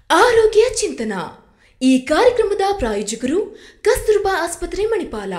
ಆರೋಗ್ಯ ಚಿಂತನ ಈ ಕಾರ್ಯಕ್ರಮದ ಪ್ರಾಯೋಜಕರು ಕಸ್ತೂರ್ಬಾ ಆಸ್ಪತ್ರೆ ಮಣಿಪಾಲ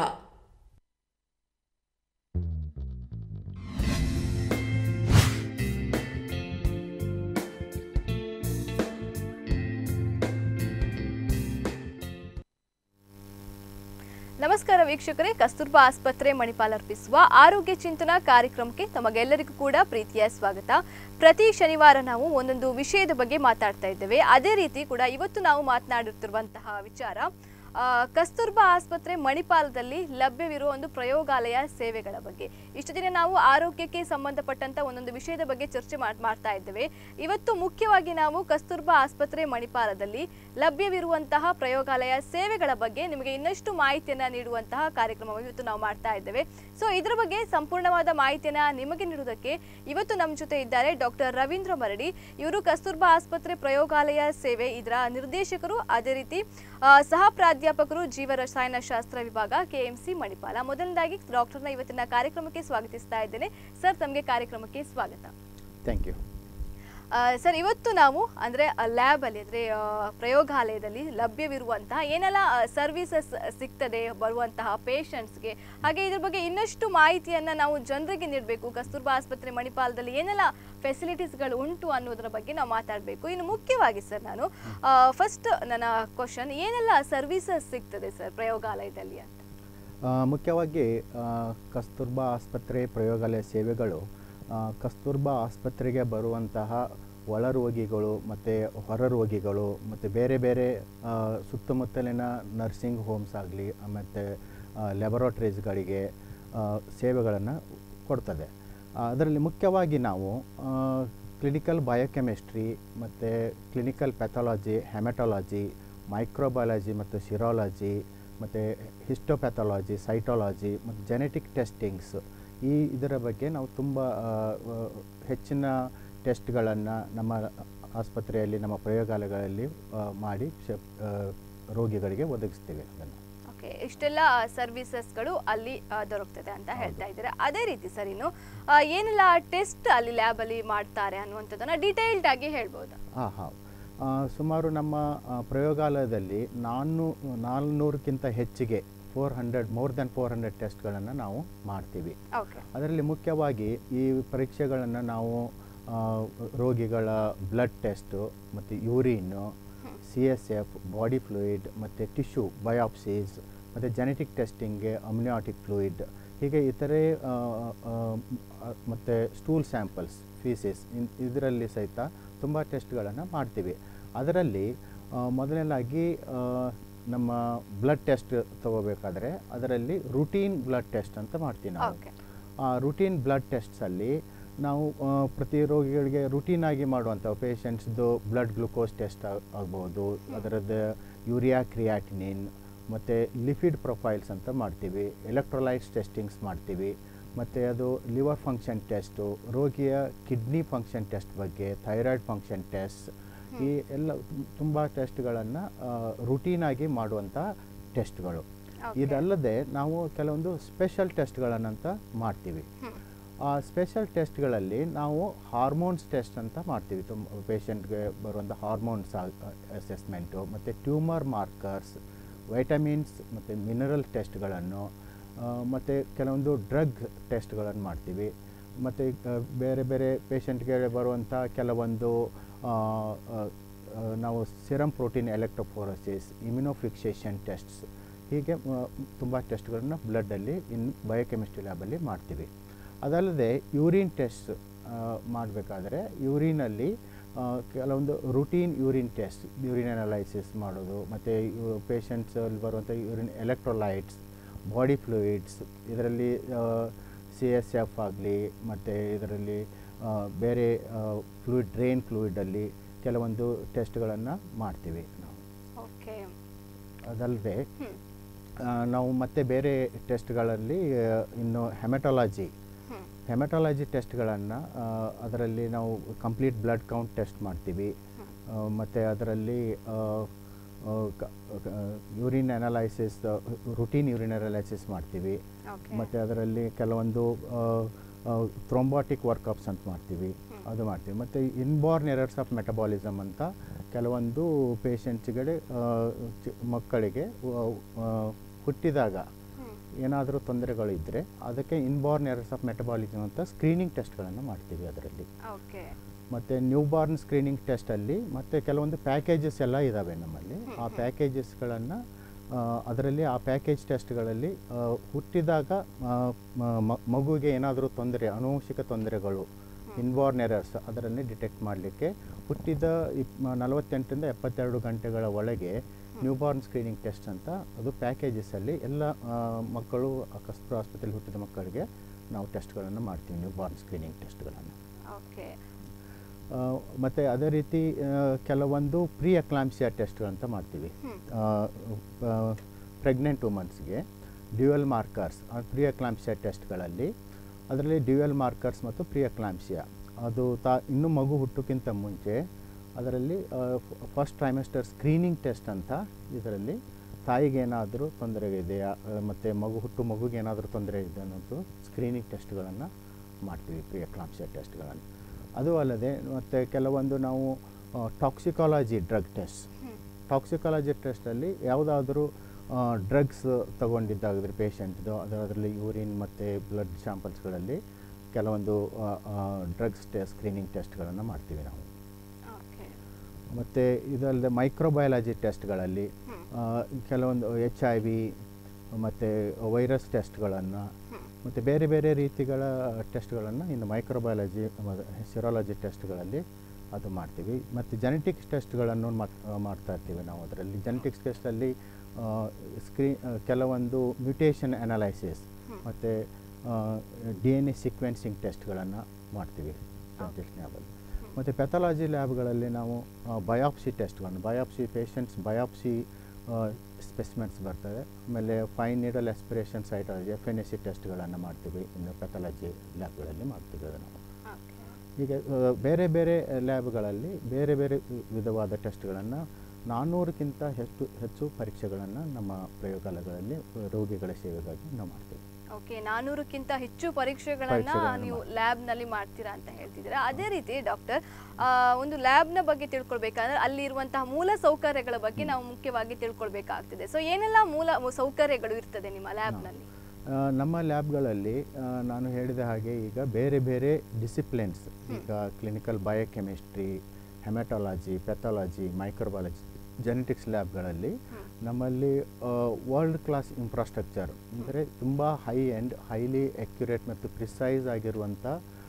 ನಮಸ್ಕಾರ ವೀಕ್ಷಕರೇ ಕಸ್ತೂರ್ಬಾ ಆಸ್ಪತ್ರೆ ಮಣಿಪಾಲ್ ಅರ್ಪಿಸುವ ಆರೋಗ್ಯ ಚಿಂತನಾ ಕಾರ್ಯಕ್ರಮಕ್ಕೆ ತಮಗೆಲ್ಲರಿಗೂ ಕೂಡ ಪ್ರೀತಿಯ ಸ್ವಾಗತ ಪ್ರತಿ ಶನಿವಾರ ನಾವು ಒಂದೊಂದು ವಿಷಯದ ಬಗ್ಗೆ ಮಾತಾಡ್ತಾ ಇದ್ದೇವೆ ಅದೇ ರೀತಿ ಕೂಡ ಇವತ್ತು ನಾವು ಮಾತನಾಡುತ್ತಿರುವಂತಹ ವಿಚಾರ ಆ, ಕಸ್ತೂರ್ಬಾ ಆಸ್ಪತ್ರೆ ಮಣಿಪಾಲದಲ್ಲಿ ಲಭ್ಯವಿರುವ ಒಂದು ಪ್ರಯೋಗಾಲಯ ಸೇವೆಗಳ ಬಗ್ಗೆ ಇಷ್ಟು ದಿನ ನಾವು ಆರೋಗ್ಯಕ್ಕೆ ಸಂಬಂಧಪಟ್ಟಂತ ಒಂದೊಂದು ವಿಷಯದ ಬಗ್ಗೆ ಚರ್ಚೆ ಮಾಡ್- ಮಾಡ್ತಾ ಇದ್ದೇವೆ ಇವತ್ತು ಮುಖ್ಯವಾಗಿ ನಾವು ಕಸ್ತೂರ್ಬಾ ಆಸ್ಪತ್ರೆ ಮಣಿಪಾಲದಲ್ಲಿ ಲಭ್ಯವಿರುವಂತಹ ಪ್ರಯೋಗಾಲಯ ಸೇವೆಗಳ ಬಗ್ಗೆ ನಿಮಗೆ ಇನ್ನಷ್ಟು ಮಾಹಿತಿಯನ್ನ ನೀಡುವಂತಹ ಕಾರ್ಯಕ್ರಮವನ್ನು ಇವತ್ತು ನಾವು ಮಾಡ್ತಾ ಇದ್ದೇವೆ ಸೊ ಇದ್ರ ಬಗ್ಗೆ ಸಂಪೂರ್ಣವಾದ ಮಾಹಿತಿಯನ್ನ ನಿಮಗೆ ನೀಡುವುದಕ್ಕೆ ಇವತ್ತು ನಮ್ಮ ಜೊತೆ ಇದ್ದಾರೆ ಡಾಕ್ಟರ್ ರವೀಂದ್ರ ಮರಡಿ ಇವರು ಕಸ್ತೂರ್ಬಾ ಆಸ್ಪತ್ರೆ ಪ್ರಯೋಗಾಲಯ ಸೇವೆ ಇದರ ನಿರ್ದೇಶಕರು ಅದೇ ರೀತಿ ಆ, ಸಹ ಪ್ರಾಧ್ಯಾಪಕರು ಜೀವ ರಸಾಯನ ಶಾಸ್ತ್ರ ವಿಭಾಗ ಕೆಎಂಸಿ ಮಣಿಪಾಲ ಮೊದಲನೇದಾಗಿ ಡಾಕ್ಟರ್ನ ಇವತ್ತಿನ ಕಾರ್ಯಕ್ರಮಕ್ಕೆ ಸ್ವಾಗತಿಸ್ತಾ ಇದ್ದೇನೆ ಸರ್ ತಮಗೆ ಕಾರ್ಯಕ್ರಮಕ್ಕೆ ಸ್ವಾಗತ ಥ್ಯಾಂಕ್ ಯು ಆ, ಸರ್ ಇವತ್ತು ನಾವು ಅಂದರೆ ಲ್ಯಾಬಲ್ಲಿ ಅಂದರೆ ಪ್ರಯೋಗಾಲಯದಲ್ಲಿ ಲಭ್ಯವಿರುವಂತಹ ಏನೆಲ್ಲ ಸರ್ವಿಸಸ್ ಸಿಗ್ತದೆ ಬರುವಂತಹ ಪೇಷಂಟ್ಸ್ಗೆ ಹಾಗೆ ಇದ್ರ ಬಗ್ಗೆ ಇನ್ನಷ್ಟು ಮಾಹಿತಿಯನ್ನು ನಾವು ಜನರಿಗೆ ನೀಡಬೇಕು ಕಸ್ತೂರ್ಬಾ ಆಸ್ಪತ್ರೆ ಮಣಿಪಾಲದಲ್ಲಿ ಏನೆಲ್ಲ ಫೆಸಿಲಿಟೀಸ್ಗಳು ಉಂಟು ಅನ್ನೋದರ ಬಗ್ಗೆ ನಾವು ಮಾತಾಡಬೇಕು ಇನ್ನು ಮುಖ್ಯವಾಗಿ ಸರ್ ನಾನು ಫಸ್ಟ್ ನನ್ನ ಕ್ವಶನ್ ಏನೆಲ್ಲ ಸರ್ವಿಸಸ್ ಸಿಗ್ತದೆ ಸರ್ ಪ್ರಯೋಗಾಲಯದಲ್ಲಿ ಅಂತ ಆ, ಮುಖ್ಯವಾಗಿ ಆ, ಕಸ್ತೂರ್ಬಾ ಆಸ್ಪತ್ರೆ ಪ್ರಯೋಗಾಲಯ ಸೇವೆಗಳು ಆ, ಕಸ್ತೂರ್ಬಾ ಆಸ್ಪತ್ರೆಗೆ ಬರುವಂತಹ ಒಳ ರೋಗಿಗಳು ಮತ್ತು ಹೊರ ರೋಗಿಗಳು ಮತ್ತು ಬೇರೆ ಬೇರೆ ಆ, ಸುತ್ತಮುತ್ತಲಿನ ನರ್ಸಿಂಗ್ ಹೋಮ್ಸ್ ಆಗಲಿ ಮತ್ತು ಲ್ಯಾಬೊರೇಟರೀಸ್ಗಳಿಗೆ ಸೇವೆಗಳನ್ನು ಕೊಡ್ತದೆ ಅದರಲ್ಲಿ ಮುಖ್ಯವಾಗಿ ನಾವು ಕ್ಲಿನಿಕಲ್ ಬಯೋಕೆಮಿಸ್ಟ್ರಿ ಮತ್ತು ಕ್ಲಿನಿಕಲ್ ಪ್ಯಾಥಾಲಜಿ ಹೆಮೆಟಾಲಜಿ ಮೈಕ್ರೋಬಯಾಲಜಿ ಮತ್ತು ಸಿರಾಲಜಿ ಮತ್ತು ಹಿಸ್ಟೋಪ್ಯಾಥಾಲಜಿ ಸೈಟಾಲಜಿ ಮತ್ತು ಜೆನೆಟಿಕ್ ಟೆಸ್ಟಿಂಗ್ಸ್ ಈ ಇದರ ಬಗ್ಗೆ ನಾವು ತುಂಬ ಆ, ಆ, ಹೆಚ್ಚಿನ ಟೆಸ್ಟ್ಗಳನ್ನು ನಮ್ಮ ಆಸ್ಪತ್ರೆಯಲ್ಲಿ ನಮ್ಮ ಪ್ರಯೋಗಾಲಯಗಳಲ್ಲಿ ಆ, ಮಾಡಿ ಶ- ಆ, ರೋಗಿಗಳಿಗೆ ಒದಗಿಸ್ತೀವಿ ಅದನ್ನು ಓಕೆ ಇಷ್ಟೆಲ್ಲ ಸರ್ವಿಸಸ್ಗಳು ಅಲ್ಲಿ ಆ, ದೊರಕ್ತದೆ ಅಂತ ಹೇಳ್ತಾ ಇದ್ದಾರೆ ಅದೇ ರೀತಿ ಸರ್ ಇನ್ನು ಆ, ಏನೆಲ್ಲ ಟೆಸ್ಟ್ ಅಲ್ಲಿ ಲ್ಯಾಬಲ್ಲಿ ಮಾಡ್ತಾರೆ ಅನ್ನುವಂಥದ್ದನ್ನ ಡೀಟೇಲ್ಡ್ ಆಗಿ ಹೇಳ್ಬೋದಾ ಹಾಂ ಹಾಂ ಸುಮಾರು ನಮ್ಮ ಆ, ಪ್ರಯೋಗಾಲಯದಲ್ಲಿ ನಾನ್ನೂ ನಾಲ್ನೂರಕ್ಕಿಂತ ಹೆಚ್ಚಿಗೆ four hundred more than four hundred ಟೆಸ್ಟ್ಗಳನ್ನು ನಾವು ಮಾಡ್ತೀವಿ ಓಕೆ ಅದರಲ್ಲಿ ಮುಖ್ಯವಾಗಿ ಈ ಪರೀಕ್ಷೆಗಳನ್ನು ನಾವು ಆ, ರೋಗಿಗಳ ಬ್ಲಡ್ ಟೆಸ್ಟು ಮತ್ತು ಯೂರಿನ್ನು C S F body fluid ಮತ್ತು ಟಿಶ್ಯೂ ಬಯಾಪ್ಸೀಸ್ ಮತ್ತು ಜೆನೆಟಿಕ್ ಟೆಸ್ಟಿಂಗ್ಗೆ ಅಮ್ನಿಯಾಟಿಕ್ ಫ್ಲೂಯಿಡ್ ಹೀಗೆ ಇತರೆ ಆ, ಆ, ಆ, ಮತ್ತು ಸ್ಟೂಲ್ ಸ್ಯಾಂಪಲ್ಸ್ ಫೀಸಿಸ್ ಇದರಲ್ಲಿ ಸಹಿತ ತುಂಬ ಟೆಸ್ಟ್ಗಳನ್ನು ಮಾಡ್ತೀವಿ ಅದರಲ್ಲಿ ಆ, ಮೊದಲನೇದಾಗಿ ಆ, ನಮ್ಮ ಬ್ಲಡ್ ಟೆಸ್ಟ್ ತಗೋಬೇಕಾದ್ರೆ ಅದರಲ್ಲಿ ರುಟೀನ್ ಬ್ಲಡ್ ಟೆಸ್ಟ್ ಅಂತ ಮಾಡ್ತೀವಿ ನಾವು ಓಕೆ ಆ ರುಟೀನ್ ಬ್ಲಡ್ ಟೆಸ್ಟ್ಸಲ್ಲಿ ನಾವು ಆ, ಪ್ರತಿ ರೋಗಿಗಳಿಗೆ ರುಟೀನ್ ಆಗಿ ಮಾಡುವಂಥ ಪೇಷಂಟ್ಸ್ದು ಬ್ಲಡ್ ಗ್ಲುಕೋಸ್ ಟೆಸ್ಟ್ ಆಗ್ಬೋದು ಅದರದ್ದು ಯೂರಿಯಾ ಕ್ರಿಯಾಟಿನಿನ್ ಮತ್ತು ಲಿಫಿಡ್ ಪ್ರೊಫೈಲ್ಸ್ ಅಂತ ಮಾಡ್ತೀವಿ ಎಲೆಕ್ಟ್ರೋಲೈಟ್ಸ್ ಟೆಸ್ಟಿಂಗ್ಸ್ ಮಾಡ್ತೀವಿ ಮತ್ತು ಅದು ಲಿವರ್ ಫಂಕ್ಷನ್ ಟೆಸ್ಟು ರೋಗಿಯ ಕಿಡ್ನಿ ಫಂಕ್ಷನ್ ಟೆಸ್ಟ್ ಬಗ್ಗೆ ಥೈರಾಯ್ಡ್ ಫಂಕ್ಷನ್ ಟೆಸ್ಟ್ ಈ ಎಲ್ಲ ತುಂಬ ಟೆಸ್ಟ್ಗಳನ್ನು ರುಟೀನಾಗಿ ಮಾಡುವಂಥ ಟೆಸ್ಟ್ಗಳು Okay. ಇದಲ್ಲದೆ ನಾವು ಕೆಲವೊಂದು ಸ್ಪೆಷಲ್ ಟೆಸ್ಟ್ಗಳನ್ನಂತ ಮಾಡ್ತೀವಿ ಹ್ಮ್. ಆ ಸ್ಪೆಷಲ್ ಟೆಸ್ಟ್ಗಳಲ್ಲಿ ನಾವು ಹಾರ್ಮೋನ್ಸ್ ಟೆಸ್ಟ್ ಅಂತ ಮಾಡ್ತೀವಿ ತುಂಬ ಪೇಷಂಟ್ಗೆ ಬರುವಂಥ ಹಾರ್ಮೋನ್ಸ್ ಅಸೆಸ್ಮೆಂಟು ಮತ್ತು ಟ್ಯೂಮರ್ ಮಾರ್ಕರ್ಸ್ ವೈಟಮಿನ್ಸ್ ಮತ್ತು ಮಿನರಲ್ ಟೆಸ್ಟ್ಗಳನ್ನು ಮತ್ತು ಕೆಲವೊಂದು ಡ್ರಗ್ ಟೆಸ್ಟ್ಗಳನ್ನು ಮಾಡ್ತೀವಿ ಮತ್ತು ಬೇರೆ ಬೇರೆ ಪೇಷಂಟ್ಗೆ ಬರುವಂಥ ಕೆಲವೊಂದು ಆ, ಆ, ಆ, ನಾವು serum protein electrophoresis immunofixation tests ಹೀಗೆ ತುಂಬ ಟೆಸ್ಟ್ಗಳನ್ನು ಬ್ಲಡ್ಡಲ್ಲಿ ಇನ್ ಬಯೋಕೆಮಿಸ್ಟ್ರಿ ಲ್ಯಾಬಲ್ಲಿ ಮಾಡ್ತೀವಿ ಅದಲ್ಲದೆ ಯೂರಿನ್ ಟೆಸ್ಟ್ ಮಾಡಬೇಕಾದ್ರೆ ಯೂರಿನಲ್ಲಿ ಆ, ಕೆಲವೊಂದು routine urine test urine analysis ಮಾಡೋದು ಮತ್ತು ಪೇಷಂಟ್ಸಲ್ಲಿ ಬರುವಂಥ ಯೂರಿನ್ ಎಲೆಕ್ಟ್ರೋಲೈಟ್ಸ್ ಬಾಡಿ ಫ್ಲೂಯಿಡ್ಸ್ ಇದರಲ್ಲಿ ಸಿ ಎಸ್ ಎಫ್ ಆಗಲಿ ಮತ್ತು ಇದರಲ್ಲಿ ಆ, ಬೇರೆ ಫ್ಲೂಯಿಡ್ ಡ್ರೈನ್ ಫ್ಲೂಯಿಡಲ್ಲಿ ಕೆಲವೊಂದು ಟೆಸ್ಟ್ಗಳನ್ನು ಮಾಡ್ತೀವಿ ನಾವು ಓಕೆ ಅದಲ್ಲದೆ ಹ್ಮ್ ನಾವು ಮತ್ತೆ ಬೇರೆ ಟೆಸ್ಟ್ಗಳಲ್ಲಿ ಆ, ಇನ್ನು ಹೆಮೆಟಾಲಜಿ ಹ್ಮ್ ಹೆಮೆಟಾಲಜಿ ಟೆಸ್ಟ್ಗಳನ್ನು ಅದರಲ್ಲಿ ನಾವು ಕಂಪ್ಲೀಟ್ ಬ್ಲಡ್ ಕೌಂಟ್ ಟೆಸ್ಟ್ ಮಾಡ್ತೀವಿ ಮತ್ತು ಅದರಲ್ಲಿ urine analysis routine urine analysis ಮಾಡ್ತೀವಿ ಓಕೆ ಮತ್ತು ಅದರಲ್ಲಿ ಕೆಲವೊಂದು ಥ್ರೊಂಬಾಟಿಕ್ ವರ್ಕಪ್ಸ್ ಅಂತ ಮಾಡ್ತೀವಿ ಅದು ಮಾಡ್ತೀವಿ ಮತ್ತು ಇನ್ಬಾರ್ನ್ ಎರರ್ಸ್ ಆಫ್ ಮೆಟಬಾಲಿಸಮ್ ಅಂತ ಕೆಲವೊಂದು ಪೇಷಂಟ್ಸ್ಗಳಿಗೆ ಮಕ್ಕಳಿಗೆ ಆ, ಆ, ಹುಟ್ಟಿದಾಗ ಏನಾದರೂ ತೊಂದರೆಗಳು ಇದ್ದರೆ ಅದಕ್ಕೆ ಇನ್ಬಾರ್ನ್ ಎರರ್ಸ್ ಆಫ್ ಮೆಟಬಾಲಿಸಮ್ ಅಂತ ಸ್ಕ್ರೀನಿಂಗ್ ಟೆಸ್ಟ್ಗಳನ್ನು ಮಾಡ್ತೀವಿ ಅದರಲ್ಲಿ ಓಕೆ ಮತ್ತು ನ್ಯೂ ಬಾರ್ನ್ ಸ್ಕ್ರೀನಿಂಗ್ ಟೆಸ್ಟಲ್ಲಿ ಮತ್ತು ಕೆಲವೊಂದು ಪ್ಯಾಕೇಜಸ್ ಎಲ್ಲ ಇದ್ದಾವೆ ನಮ್ಮಲ್ಲಿ ಆ ಪ್ಯಾಕೇಜಸ್ಗಳನ್ನು ಅದರಲ್ಲಿ ಆ ಪ್ಯಾಕೇಜ್ ಟೆಸ್ಟ್ಗಳಲ್ಲಿ ಆ, ಹುಟ್ಟಿದಾಗ ಆ, ಮ- ಮ- ಮಗುವಿಗೆ ಏನಾದರೂ ತೊಂದರೆ ಅನುವಂಶಿಕ ತೊಂದರೆಗಳು ಇನ್ಬಾರ್ನ್ ಎರರ್ಸ್ ಅದರಲ್ಲಿ ಡಿಟೆಕ್ಟ್ ಮಾಡಲಿಕ್ಕೆ ಹುಟ್ಟಿದ ಇಪ್ ನಲವತ್ತೆಂಟರಿಂದ ಎಪ್ಪತ್ತೆರಡು ಗಂಟೆಗಳ ಒಳಗೆ ನ್ಯೂಬಾರ್ನ್ ಸ್ಕ್ರೀನಿಂಗ್ ಟೆಸ್ಟ್ ಅಂತ ಅದು ಪ್ಯಾಕೇಜಸಲ್ಲಿ ಎಲ್ಲ ಆ, ಮಕ್ಕಳು ಕಸ್ತೂರು ಆಸ್ಪತ್ರೆಯಲ್ಲಿ ಹುಟ್ಟಿದ ಮಕ್ಕಳಿಗೆ ನಾವು ಟೆಸ್ಟ್ಗಳನ್ನು ಮಾಡ್ತೀವಿ ನ್ಯೂಬಾರ್ನ್ ಸ್ಕ್ರೀನಿಂಗ್ ಟೆಸ್ಟ್ಗಳನ್ನು ಓಕೆ ಮತ್ತು ಅದೇ ರೀತಿ ಆ, ಕೆಲವೊಂದು ಪ್ರೀ ಅಕ್ಲಾಂಪ್ಸಿಯಾ ಟೆಸ್ಟ್ಗಳಂತ ಮಾಡ್ತೀವಿ ಪ್ರೆಗ್ನೆಂಟ್ ವುಮನ್ಸ್ಗೆ ಡ್ಯುಯಲ್ ಮಾರ್ಕರ್ಸ್ ಪ್ರೀ ಅಕ್ಲಾಂಪ್ಸಿಯಾ ಟೆಸ್ಟ್ಗಳಲ್ಲಿ ಅದರಲ್ಲಿ ಡ್ಯುಯಲ್ ಮಾರ್ಕರ್ಸ್ ಮತ್ತು ಪ್ರೀ ಅಕ್ಲಾಂಪ್ಸಿಯಾ ಅದು ತಾ ಇನ್ನೂ ಮಗು ಹುಟ್ಟೋಕ್ಕಿಂತ ಮುಂಚೆ ಅದರಲ್ಲಿ ಫಸ್ಟ್ ಟ್ರೈಮೆಸ್ಟರ್ ಸ್ಕ್ರೀನಿಂಗ್ ಟೆಸ್ಟ್ ಅಂತ ಇದರಲ್ಲಿ ತಾಯಿಗೆ ಏನಾದರೂ ತೊಂದರೆ ಇದೆಯಾ ಮತ್ತು ಮಗು ಹುಟ್ಟು ಮಗುಗೆ ಏನಾದರೂ ತೊಂದರೆ ಇದೆ ಅನ್ನೋದು ಸ್ಕ್ರೀನಿಂಗ್ ಟೆಸ್ಟ್ಗಳನ್ನು ಮಾಡ್ತೀವಿ ಪ್ರೀ ಅಕ್ಲಾಂಪ್ಸಿಯಾ ಟೆಸ್ಟ್ಗಳನ್ನು ಅದು ಅಲ್ಲದೆ ಮತ್ತು ಕೆಲವೊಂದು ನಾವು ಟಾಕ್ಸಿಕಾಲಜಿ ಡ್ರಗ್ ಟೆಸ್ಟ್ ಟಾಕ್ಸಿಕಾಲಜಿ ಟೆಸ್ಟಲ್ಲಿ ಯಾವುದಾದ್ರೂ ಡ್ರಗ್ಸ್ ತಗೊಂಡಿದ್ದಾಗಿದ್ರೆ ಪೇಷಂಟ್ದು ಅದರಲ್ಲಿ ಯೂರಿನ್ ಮತ್ತು ಬ್ಲಡ್ ಸ್ಯಾಂಪಲ್ಸ್ಗಳಲ್ಲಿ ಕೆಲವೊಂದು ಡ್ರಗ್ಸ್ ಟೆ ಸ್ಕ್ರೀನಿಂಗ್ ಟೆಸ್ಟ್ಗಳನ್ನು ಮಾಡ್ತೀವಿ ನಾವು ಓಕೆ ಮತ್ತು ಇದಲ್ಲದೆ ಮೈಕ್ರೋಬಯಾಲಜಿ ಟೆಸ್ಟ್ಗಳಲ್ಲಿ ಆ, ಕೆಲವೊಂದು ಎಚ್ ಐ ವಿ ಮತ್ತು ವೈರಸ್ ಟೆಸ್ಟ್ಗಳನ್ನು ಮತ್ತು ಬೇರೆ ಬೇರೆ ರೀತಿಗಳ ಟೆಸ್ಟ್ಗಳನ್ನು ಇನ್ನು ಮೈಕ್ರೋಬಯಾಲಜಿ ಸಿರಾಲಜಿ ಟೆಸ್ಟ್ಗಳಲ್ಲಿ ಅದು ಮಾಡ್ತೀವಿ ಮತ್ತು ಜೆನೆಟಿಕ್ಸ್ ಟೆಸ್ಟ್ಗಳನ್ನು ಮಾಡ್- ಆ, ಮಾಡ್ತಾ ಇರ್ತೀವಿ ನಾವು ಅದರಲ್ಲಿ ಜೆನೆಟಿಕ್ಸ್ ಟೆಸ್ಟಲ್ಲಿ ಸ್ಕ್ರೀ ಆ, ಕೆಲವೊಂದು ಮ್ಯೂಟೇಷನ್ ಅನಲೈಸಿಸ್ ಮತ್ತು ಡಿ ಎನ್ ಎ ಸೀಕ್ವೆನ್ಸಿಂಗ್ ಟೆಸ್ಟ್ಗಳನ್ನು ಮಾಡ್ತೀವಿ ಜೆನೆಟಿಕ್ಸ್ ಲ್ಯಾಬಲ್ಲಿ ಮತ್ತು ಪೆಥಾಲಜಿ ಲ್ಯಾಬ್ಗಳಲ್ಲಿ ನಾವು ಬಯಾಪ್ಸಿ ಟೆಸ್ಟ್ಗಳನ್ನು ಬಯಾಪ್ಸಿ ಪೇಷಂಟ್ಸ್ ಬಯಾಪ್ಸಿ ಸ್ಪೆಸಿಮೆಂಟ್ಸ್ ಬರ್ತದೆ ಆಮೇಲೆ fine needle aspiration cytology F N S C ಟೆಸ್ಟ್ಗಳನ್ನು ಮಾಡ್ತೀವಿ ಇನ್ನು ಪೆಥಾಲಜಿ ಲ್ಯಾಬ್ಗಳಲ್ಲಿ ಮಾಡ್ತೀವಿ ಅದನ್ನು ಓಕೆ ಈಗ ಆ, ಬೇರೆ ಬೇರೆ ಲ್ಯಾಬ್ಗಳಲ್ಲಿ ಬೇರೆ ಬೇರೆ ವಿಧವಾದ ಟೆಸ್ಟ್ಗಳನ್ನು ನಾನ್ನೂರಕ್ಕಿಂತ ಹೆಚ್ಚು ಹೆಚ್ಚು ಪರೀಕ್ಷೆಗಳನ್ನು ನಮ್ಮ ಪ್ರಯೋಗಾಲಯಗಳಲ್ಲಿ ರೋಗಿಗಳ ಸೇವೆಗಾಗಿ ನಾವು ಮಾಡ್ತೀವಿ ಓಕೆ ನಾನೂರಕ್ಕಿಂತ ಹೆಚ್ಚು ಪರೀಕ್ಷೆಗಳನ್ನ ಪರೀಕ್ಷೆಗಳನ್ನ ನೀವು ಮಾಡಿ. ಲ್ಯಾಬ್ ನಲ್ಲಿ ಮಾಡ್ತೀರಾ ಅಂತ ಹೇಳ್ತಿದ್ದೀರಾ ಅದೇ ರೀತಿ ಡಾಕ್ಟರ್ ಒಂದು ಲ್ಯಾಬ್ ನ ಬಗ್ಗೆ ತಿಳ್ಕೊಳ್ಬೇಕಾದ್ರೆ ಅಲ್ಲಿ ಇರುವಂತಹ ಮೂಲ ಸೌಕರ್ಯಗಳ ಬಗ್ಗೆ ನಾವು ಮುಖ್ಯವಾಗಿ ತಿಳ್ಕೊಳ್ಬೇಕಾಗ್ತದೆ ಸೊ ಏನೆಲ್ಲ ಮೂಲ ಮು- ಸೌಕರ್ಯಗಳು ಇರ್ತದೆ ನಿಮ್ಮ ಲ್ಯಾಬ್ ನಲ್ಲಿ ಆ, ನಮ್ಮ ಲ್ಯಾಬ್ಗಳಲ್ಲಿ ಆ, ನಾನು ಹೇಳಿದ ಹಾಗೆ ಈಗ ಬೇರೆ ಬೇರೆ ಡಿಸಿಪ್ಲಿನ್ಸ್ ಈಗ clinical biochemistry haematology pathology microbiology genetics ಲ್ಯಾಬ್ಗಳಲ್ಲಿ ನಮ್ಮಲ್ಲಿ ವರ್ಲ್ಡ್ ಕ್ಲಾಸ್ ಇನ್ಫ್ರಾಸ್ಟ್ರಕ್ಚರ್ ಅಂದರೆ ತುಂಬ ಹೈ ಆ್ಯಂಡ್ ಹೈಲಿ ಅಕ್ಯುರೇಟ್ ಮತ್ತು ಪ್ರಿಸೈಸ್ ಆಗಿರುವಂಥ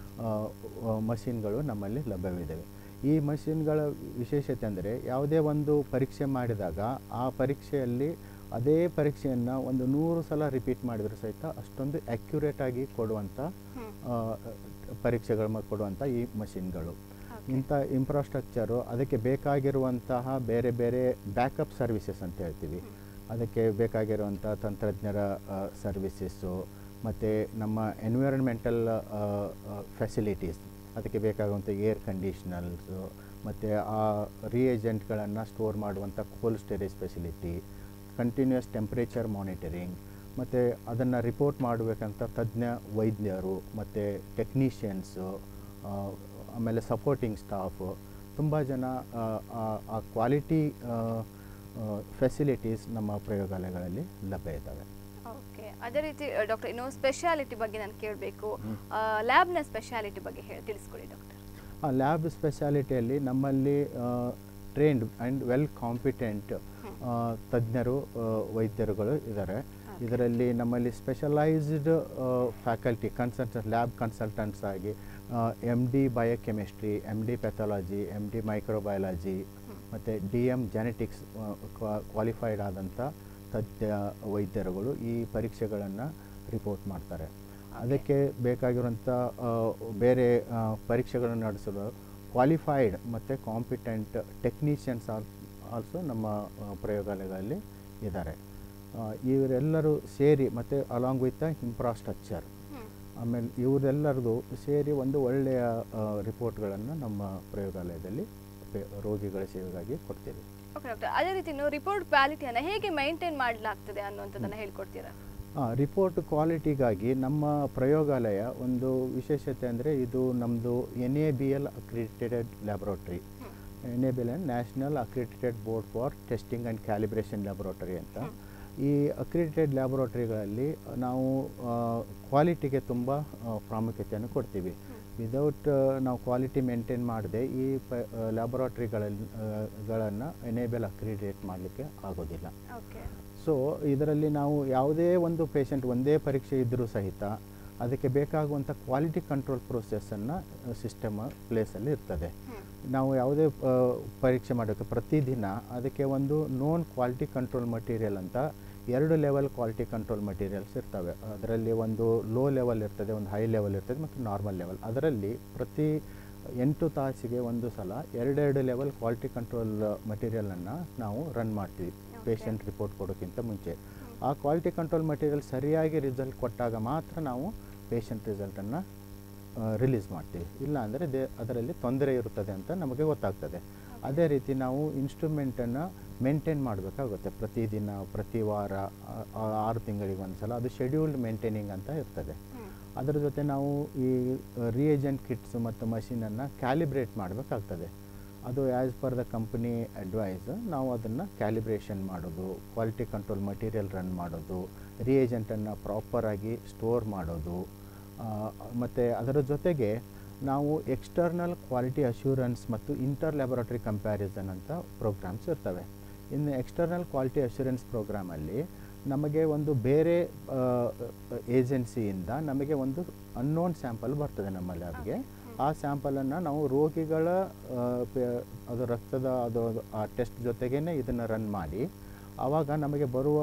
ಮಷಿನ್ಗಳು ನಮ್ಮಲ್ಲಿ ಲಭ್ಯವಿದ್ದಾವೆ ಈ ಮಷಿನ್ಗಳ ವಿಶೇಷತೆ ಅಂದರೆ ಯಾವುದೇ ಒಂದು ಪರೀಕ್ಷೆ ಮಾಡಿದಾಗ ಆ ಪರೀಕ್ಷೆಯಲ್ಲಿ ಅದೇ ಪರೀಕ್ಷೆಯನ್ನು ಒಂದು ನೂರು ಸಲ ರಿಪೀಟ್ ಮಾಡಿದರೂ ಸಹಿತ ಅಷ್ಟೊಂದು ಅಕ್ಯುರೇಟ್ ಆಗಿ ಕೊಡುವಂಥ ಆ, ಪರೀಕ್ಷೆಗಳು ಮ- ಕೊಡುವಂಥ ಈ ಮಷಿನ್ಗಳು ಇಂಥ ಇನ್ಫ್ರಾಸ್ಟ್ರಕ್ಚರು ಅದಕ್ಕೆ ಬೇಕಾಗಿರುವಂತಹ ಬೇರೆ ಬೇರೆ ಬ್ಯಾಕಪ್ ಸರ್ವಿಸಸ್ ಅಂತ ಹೇಳ್ತೀವಿ ಅದಕ್ಕೆ ಬೇಕಾಗಿರುವಂಥ ತಂತ್ರಜ್ಞರ ಸರ್ವಿಸಸ್ಸು ಮತ್ತು ನಮ್ಮ ಎನ್ವಿರಾನ್ಮೆಂಟಲ್ ಫೆಸಿಲಿಟೀಸ್ ಅದಕ್ಕೆ ಬೇಕಾಗುವಂಥ ಏರ್ ಕಂಡೀಷ್ನರ್ಸು ಮತ್ತು ಆ ರಿಯೇಜೆಂಟ್ಗಳನ್ನು ಸ್ಟೋರ್ ಮಾಡುವಂಥ cold storage facility continuous temperature monitoring ಮತ್ತು ಅದನ್ನು ರಿಪೋರ್ಟ್ ಮಾಡಬೇಕಂತ ತಜ್ಞ ವೈದ್ಯರು ಮತ್ತು ಟೆಕ್ನಿಷಿಯನ್ಸು ಆಮೇಲೆ ಸಪೋರ್ಟಿಂಗ್ ಸ್ಟಾಫು ತುಂಬ ಜನ ಆ, ಆ- ಆ ಕ್ವಾಲಿಟಿ ಫೆಸಿಲಿಟೀಸ್ ನಮ್ಮ ಪ್ರಯೋಗಾಲಯಗಳಲ್ಲಿ ಲಭ್ಯ ಇದ್ದಾವೆ ಓಕೆ ಅದೇ ರೀತಿ ಡಾಕ್ಟರ್ ಇನ್ನು ಸ್ಪೆಷಾಲಿಟಿ ಬಗ್ಗೆ ನಾನು ಕೇಳಬೇಕು ಲ್ಯಾಬ್ನ ಸ್ಪೆಷಾಲಿಟಿ ಬಗ್ಗೆ ಹೇಳಿ ತಿಳಿಸ್ಕೊಡಿ ಡಾಕ್ಟರ್ ಆ ಲ್ಯಾಬ್ ಸ್ಪೆಷಾಲಿಟಿಯಲ್ಲಿ ನಮ್ಮಲ್ಲಿ ಟ್ರೈನ್ಡ್ ಆ್ಯಂಡ್ ವೆಲ್ ಕಾಂಪಿಟೆಂಟ್ ತಜ್ಞರು ಆ, ವೈದ್ಯರುಗಳು ಇದ್ದಾರೆ ಇದರಲ್ಲಿ ನಮ್ಮಲ್ಲಿ specialised faculty consultant lab consultants ಆಗಿ M D biochemistry M D pathology M D microbiology ಮತ್ತು ಡಿ ಎಮ್ ಜೆನೆಟಿಕ್ಸ್ ಕ್ವಾಲಿಫೈಡ್ ಆದಂಥ ತಜ್ಞ ವೈದ್ಯರುಗಳು ಈ ಪರೀಕ್ಷೆಗಳನ್ನು ರಿಪೋರ್ಟ್ ಮಾಡ್ತಾರೆ ಅದಕ್ಕೆ ಬೇಕಾಗಿರುವಂಥ ಆ, ಬೇರೆ ಆ, ಪರೀಕ್ಷೆಗಳನ್ನು ನಡೆಸಲು ಕ್ವಾಲಿಫೈಡ್ ಮತ್ತು ಕಾಂಪಿಟೆಂಟ್ ಟೆಕ್ನಿಷಿಯನ್ಸ್ ಆಲ್ಸೋ ನಮ್ಮ ಆ, ಪ್ರಯೋಗಾಲಯಗಳಲ್ಲಿ ಇದ್ದಾರೆ ಆ, ಇವರೆಲ್ಲರೂ ಸೇರಿ ಮತ್ತು ಅಲಾಂಗ್ ವಿತ್ ದ ಇನ್ಫ್ರಾಸ್ಟ್ರಕ್ಚರ್ ಆಮೇಲೆ ಇವರೆಲ್ಲರದು ಸೇರಿ ಒಂದು ಒಳ್ಳೆಯ ರಿಪೋರ್ಟ್ಗಳನ್ನು ನಮ್ಮ ಪ್ರಯೋಗಾಲಯದಲ್ಲಿ ಪೇ- ರೋಗಿಗಳ ಸೇವೆಗಾಗಿ ಕೊಡ್ತೇವೆ ಓಕೆ ಡಾಕ್ಟರ್ ಅದೇ ರೀತಿ ಇನ್ನು ರಿಪೋರ್ಟ್ ಕ್ವಾಲಿಟಿಯನ್ನು ಹೇಗೆ ಮೈಂಟೈನ್ ಮಾಡಲಾಗ್ತದೆ ಅನ್ನುವಂಥದ್ದನ್ನು ಹೇಳ್ಕೊಡ್ತೀರಾ ರಿಪೋರ್ಟ್ ಕ್ವಾಲಿಟಿಗಾಗಿ ನಮ್ಮ ಪ್ರಯೋಗಾಲಯ ಒಂದು ವಿಶೇಷತೆ ಅಂದರೆ ಇದು ನಮ್ಮದು N A B L accredited laboratory NABL and national accredited board for testing and calibration laboratory ಅಂತ ಈ ಅಕ್ರಿಡಿಟೆಡ್ ಲ್ಯಾಬೊರೇಟರಿಗಳಲ್ಲಿ ನಾವು ಕ್ವಾಲಿಟಿಗೆ ತುಂಬ ಪ್ರಾಮುಖ್ಯತೆಯನ್ನು ಕೊಡ್ತೀವಿ ವಿದೌಟ್ ನಾವು ಕ್ವಾಲಿಟಿ ಮೇಂಟೈನ್ ಮಾಡದೆ ಈ ಪ ಲ್ಯಾಬೊರೇಟರಿಗಳಲ್ಲಿ ಗಳನ್ನು ಎನೇಬಲ್ ಅಕ್ರಿಡಿಟೇಟ್ ಮಾಡಲಿಕ್ಕೆ ಆಗೋದಿಲ್ಲ ಓಕೆ ಸೊ ಇದರಲ್ಲಿ ನಾವು ಯಾವುದೇ ಒಂದು ಪೇಷಂಟ್ ಒಂದೇ ಪರೀಕ್ಷೆ ಇದ್ದರೂ ಸಹಿತ ಅದಕ್ಕೆ ಬೇಕಾಗುವಂಥ ಕ್ವಾಲಿಟಿ ಕಂಟ್ರೋಲ್ ಪ್ರೊಸೆಸ್ಸನ್ನು ಸಿಸ್ಟಮ್ ಪ್ಲೇಸಲ್ಲಿ ಇರ್ತದೆ ನಾವು ಯಾವುದೇ ಆ, ಪರೀಕ್ಷೆ ಮಾಡೋಕ್ಕೆ ಪ್ರತಿದಿನ ಅದಕ್ಕೆ ಒಂದು ನೋನ್ ಕ್ವಾಲಿಟಿ ಕಂಟ್ರೋಲ್ ಮಟೀರಿಯಲ್ ಅಂತ ಎರಡು ಲೆವೆಲ್ ಕ್ವಾಲಿಟಿ ಕಂಟ್ರೋಲ್ ಮಟೀರಿಯಲ್ಸ್ ಇರ್ತವೆ ಅದರಲ್ಲಿ ಒಂದು ಲೋ ಲೆವೆಲ್ ಇರ್ತದೆ ಒಂದು ಹೈ ಲೆವೆಲ್ ಇರ್ತದೆ ಮತ್ತು ನಾರ್ಮಲ್ ಲೆವೆಲ್ ಅದರಲ್ಲಿ ಪ್ರತಿ ಎಂಟು ತಾಸಿಗೆ ಒಂದು ಸಲ ಎರಡೆರಡು ಲೆವೆಲ್ ಕ್ವಾಲಿಟಿ ಕಂಟ್ರೋಲ್ ಮಟೀರಿಯಲನ್ನು ನಾವು ರನ್ ಮಾಡ್ತೀವಿ ಪೇಷಂಟ್ ರಿಪೋರ್ಟ್ ಕೊಡೋಕ್ಕಿಂತ ಮುಂಚೆ ಆ ಕ್ವಾಲಿಟಿ ಕಂಟ್ರೋಲ್ ಮಟೀರಿಯಲ್ ಸರಿಯಾಗಿ ರಿಸಲ್ಟ್ ಕೊಟ್ಟಾಗ ಮಾತ್ರ ನಾವು ಪೇಷಂಟ್ ರಿಸಲ್ಟನ್ನು ರಿಲೀಸ್ ಮಾಡ್ತೀವಿ ಇಲ್ಲ ಅಂದರೆ ದೇ ಅದರಲ್ಲಿ ತೊಂದರೆ ಇರುತ್ತದೆ ಅಂತ ನಮಗೆ ಗೊತ್ತಾಗ್ತದೆ ಅದೇ ರೀತಿ ನಾವು ಇನ್ಸ್ಟ್ರೂಮೆಂಟನ್ನು ಮೇಂಟೈನ್ ಮಾಡಬೇಕಾಗುತ್ತೆ ಪ್ರತಿದಿನ ಪ್ರತಿ ವಾರ ಆ- ಆ- ಆರು ತಿಂಗಳಿಗೆ ಒಂದು ಸಲ ಅದು ಶೆಡ್ಯೂಲ್ಡ್ ಮೇಂಟೈನಿಂಗ್ ಅಂತ ಇರ್ತದೆ ಅದರ ಜೊತೆ ನಾವು ಈ ರಿಯೇಜೆಂಟ್ ಕಿಟ್ಸ್ ಮತ್ತು ಮಷೀನನ್ನು ಕ್ಯಾಲಿಬ್ರೇಟ್ ಮಾಡಬೇಕಾಗ್ತದೆ ಅದು as per the company advice ನಾವು ಅದನ್ನು ಕ್ಯಾಲಿಬ್ರೇಷನ್ ಮಾಡೋದು ಕ್ವಾಲಿಟಿ ಕಂಟ್ರೋಲ್ ಮಟೀರಿಯಲ್ ರನ್ ಮಾಡೋದು ರಿಯೇಜೆಂಟನ್ನು ಪ್ರಾಪರಾಗಿ ಸ್ಟೋರ್ ಮಾಡೋದು ಮತ್ತು ಅದರ ಜೊತೆಗೆ ನಾವು ಎಕ್ಸ್ಟರ್ನಲ್ ಕ್ವಾಲಿಟಿ ಅಶ್ಯೂರೆನ್ಸ್ ಮತ್ತು ಇಂಟರ್ ಲ್ಯಾಬೊರೇಟರಿ ಕಂಪ್ಯಾರಿಸನ್ ಅಂತ ಪ್ರೋಗ್ರಾಮ್ಸ್ ಇರ್ತವೆ ಇನ್ನು ಎಕ್ಸ್ಟರ್ನಲ್ ಕ್ವಾಲಿಟಿ ಅಶ್ಯೂರೆನ್ಸ್ ಪ್ರೋಗ್ರಾಮಲ್ಲಿ ನಮಗೆ ಒಂದು ಬೇರೆ ಏಜೆನ್ಸಿಯಿಂದ ನಮಗೆ ಒಂದು ಅನ್ನೋನ್ ಸ್ಯಾಂಪಲ್ ಬರ್ತದೆ ನಮ್ಮ ಲ್ಯಾಬ್ಗೆ ಆ ಸ್ಯಾಂಪಲನ್ನು ನಾವು ರೋಗಿಗಳ ಆ, ಪೆ- ಅದು ರಕ್ತದ ಅದು ಅದು ಆ ಟೆಸ್ಟ್ ಜೊತೆಗೇ ಇದನ್ನು ರನ್ ಮಾಡಿ ಆವಾಗ ನಮಗೆ ಬರುವ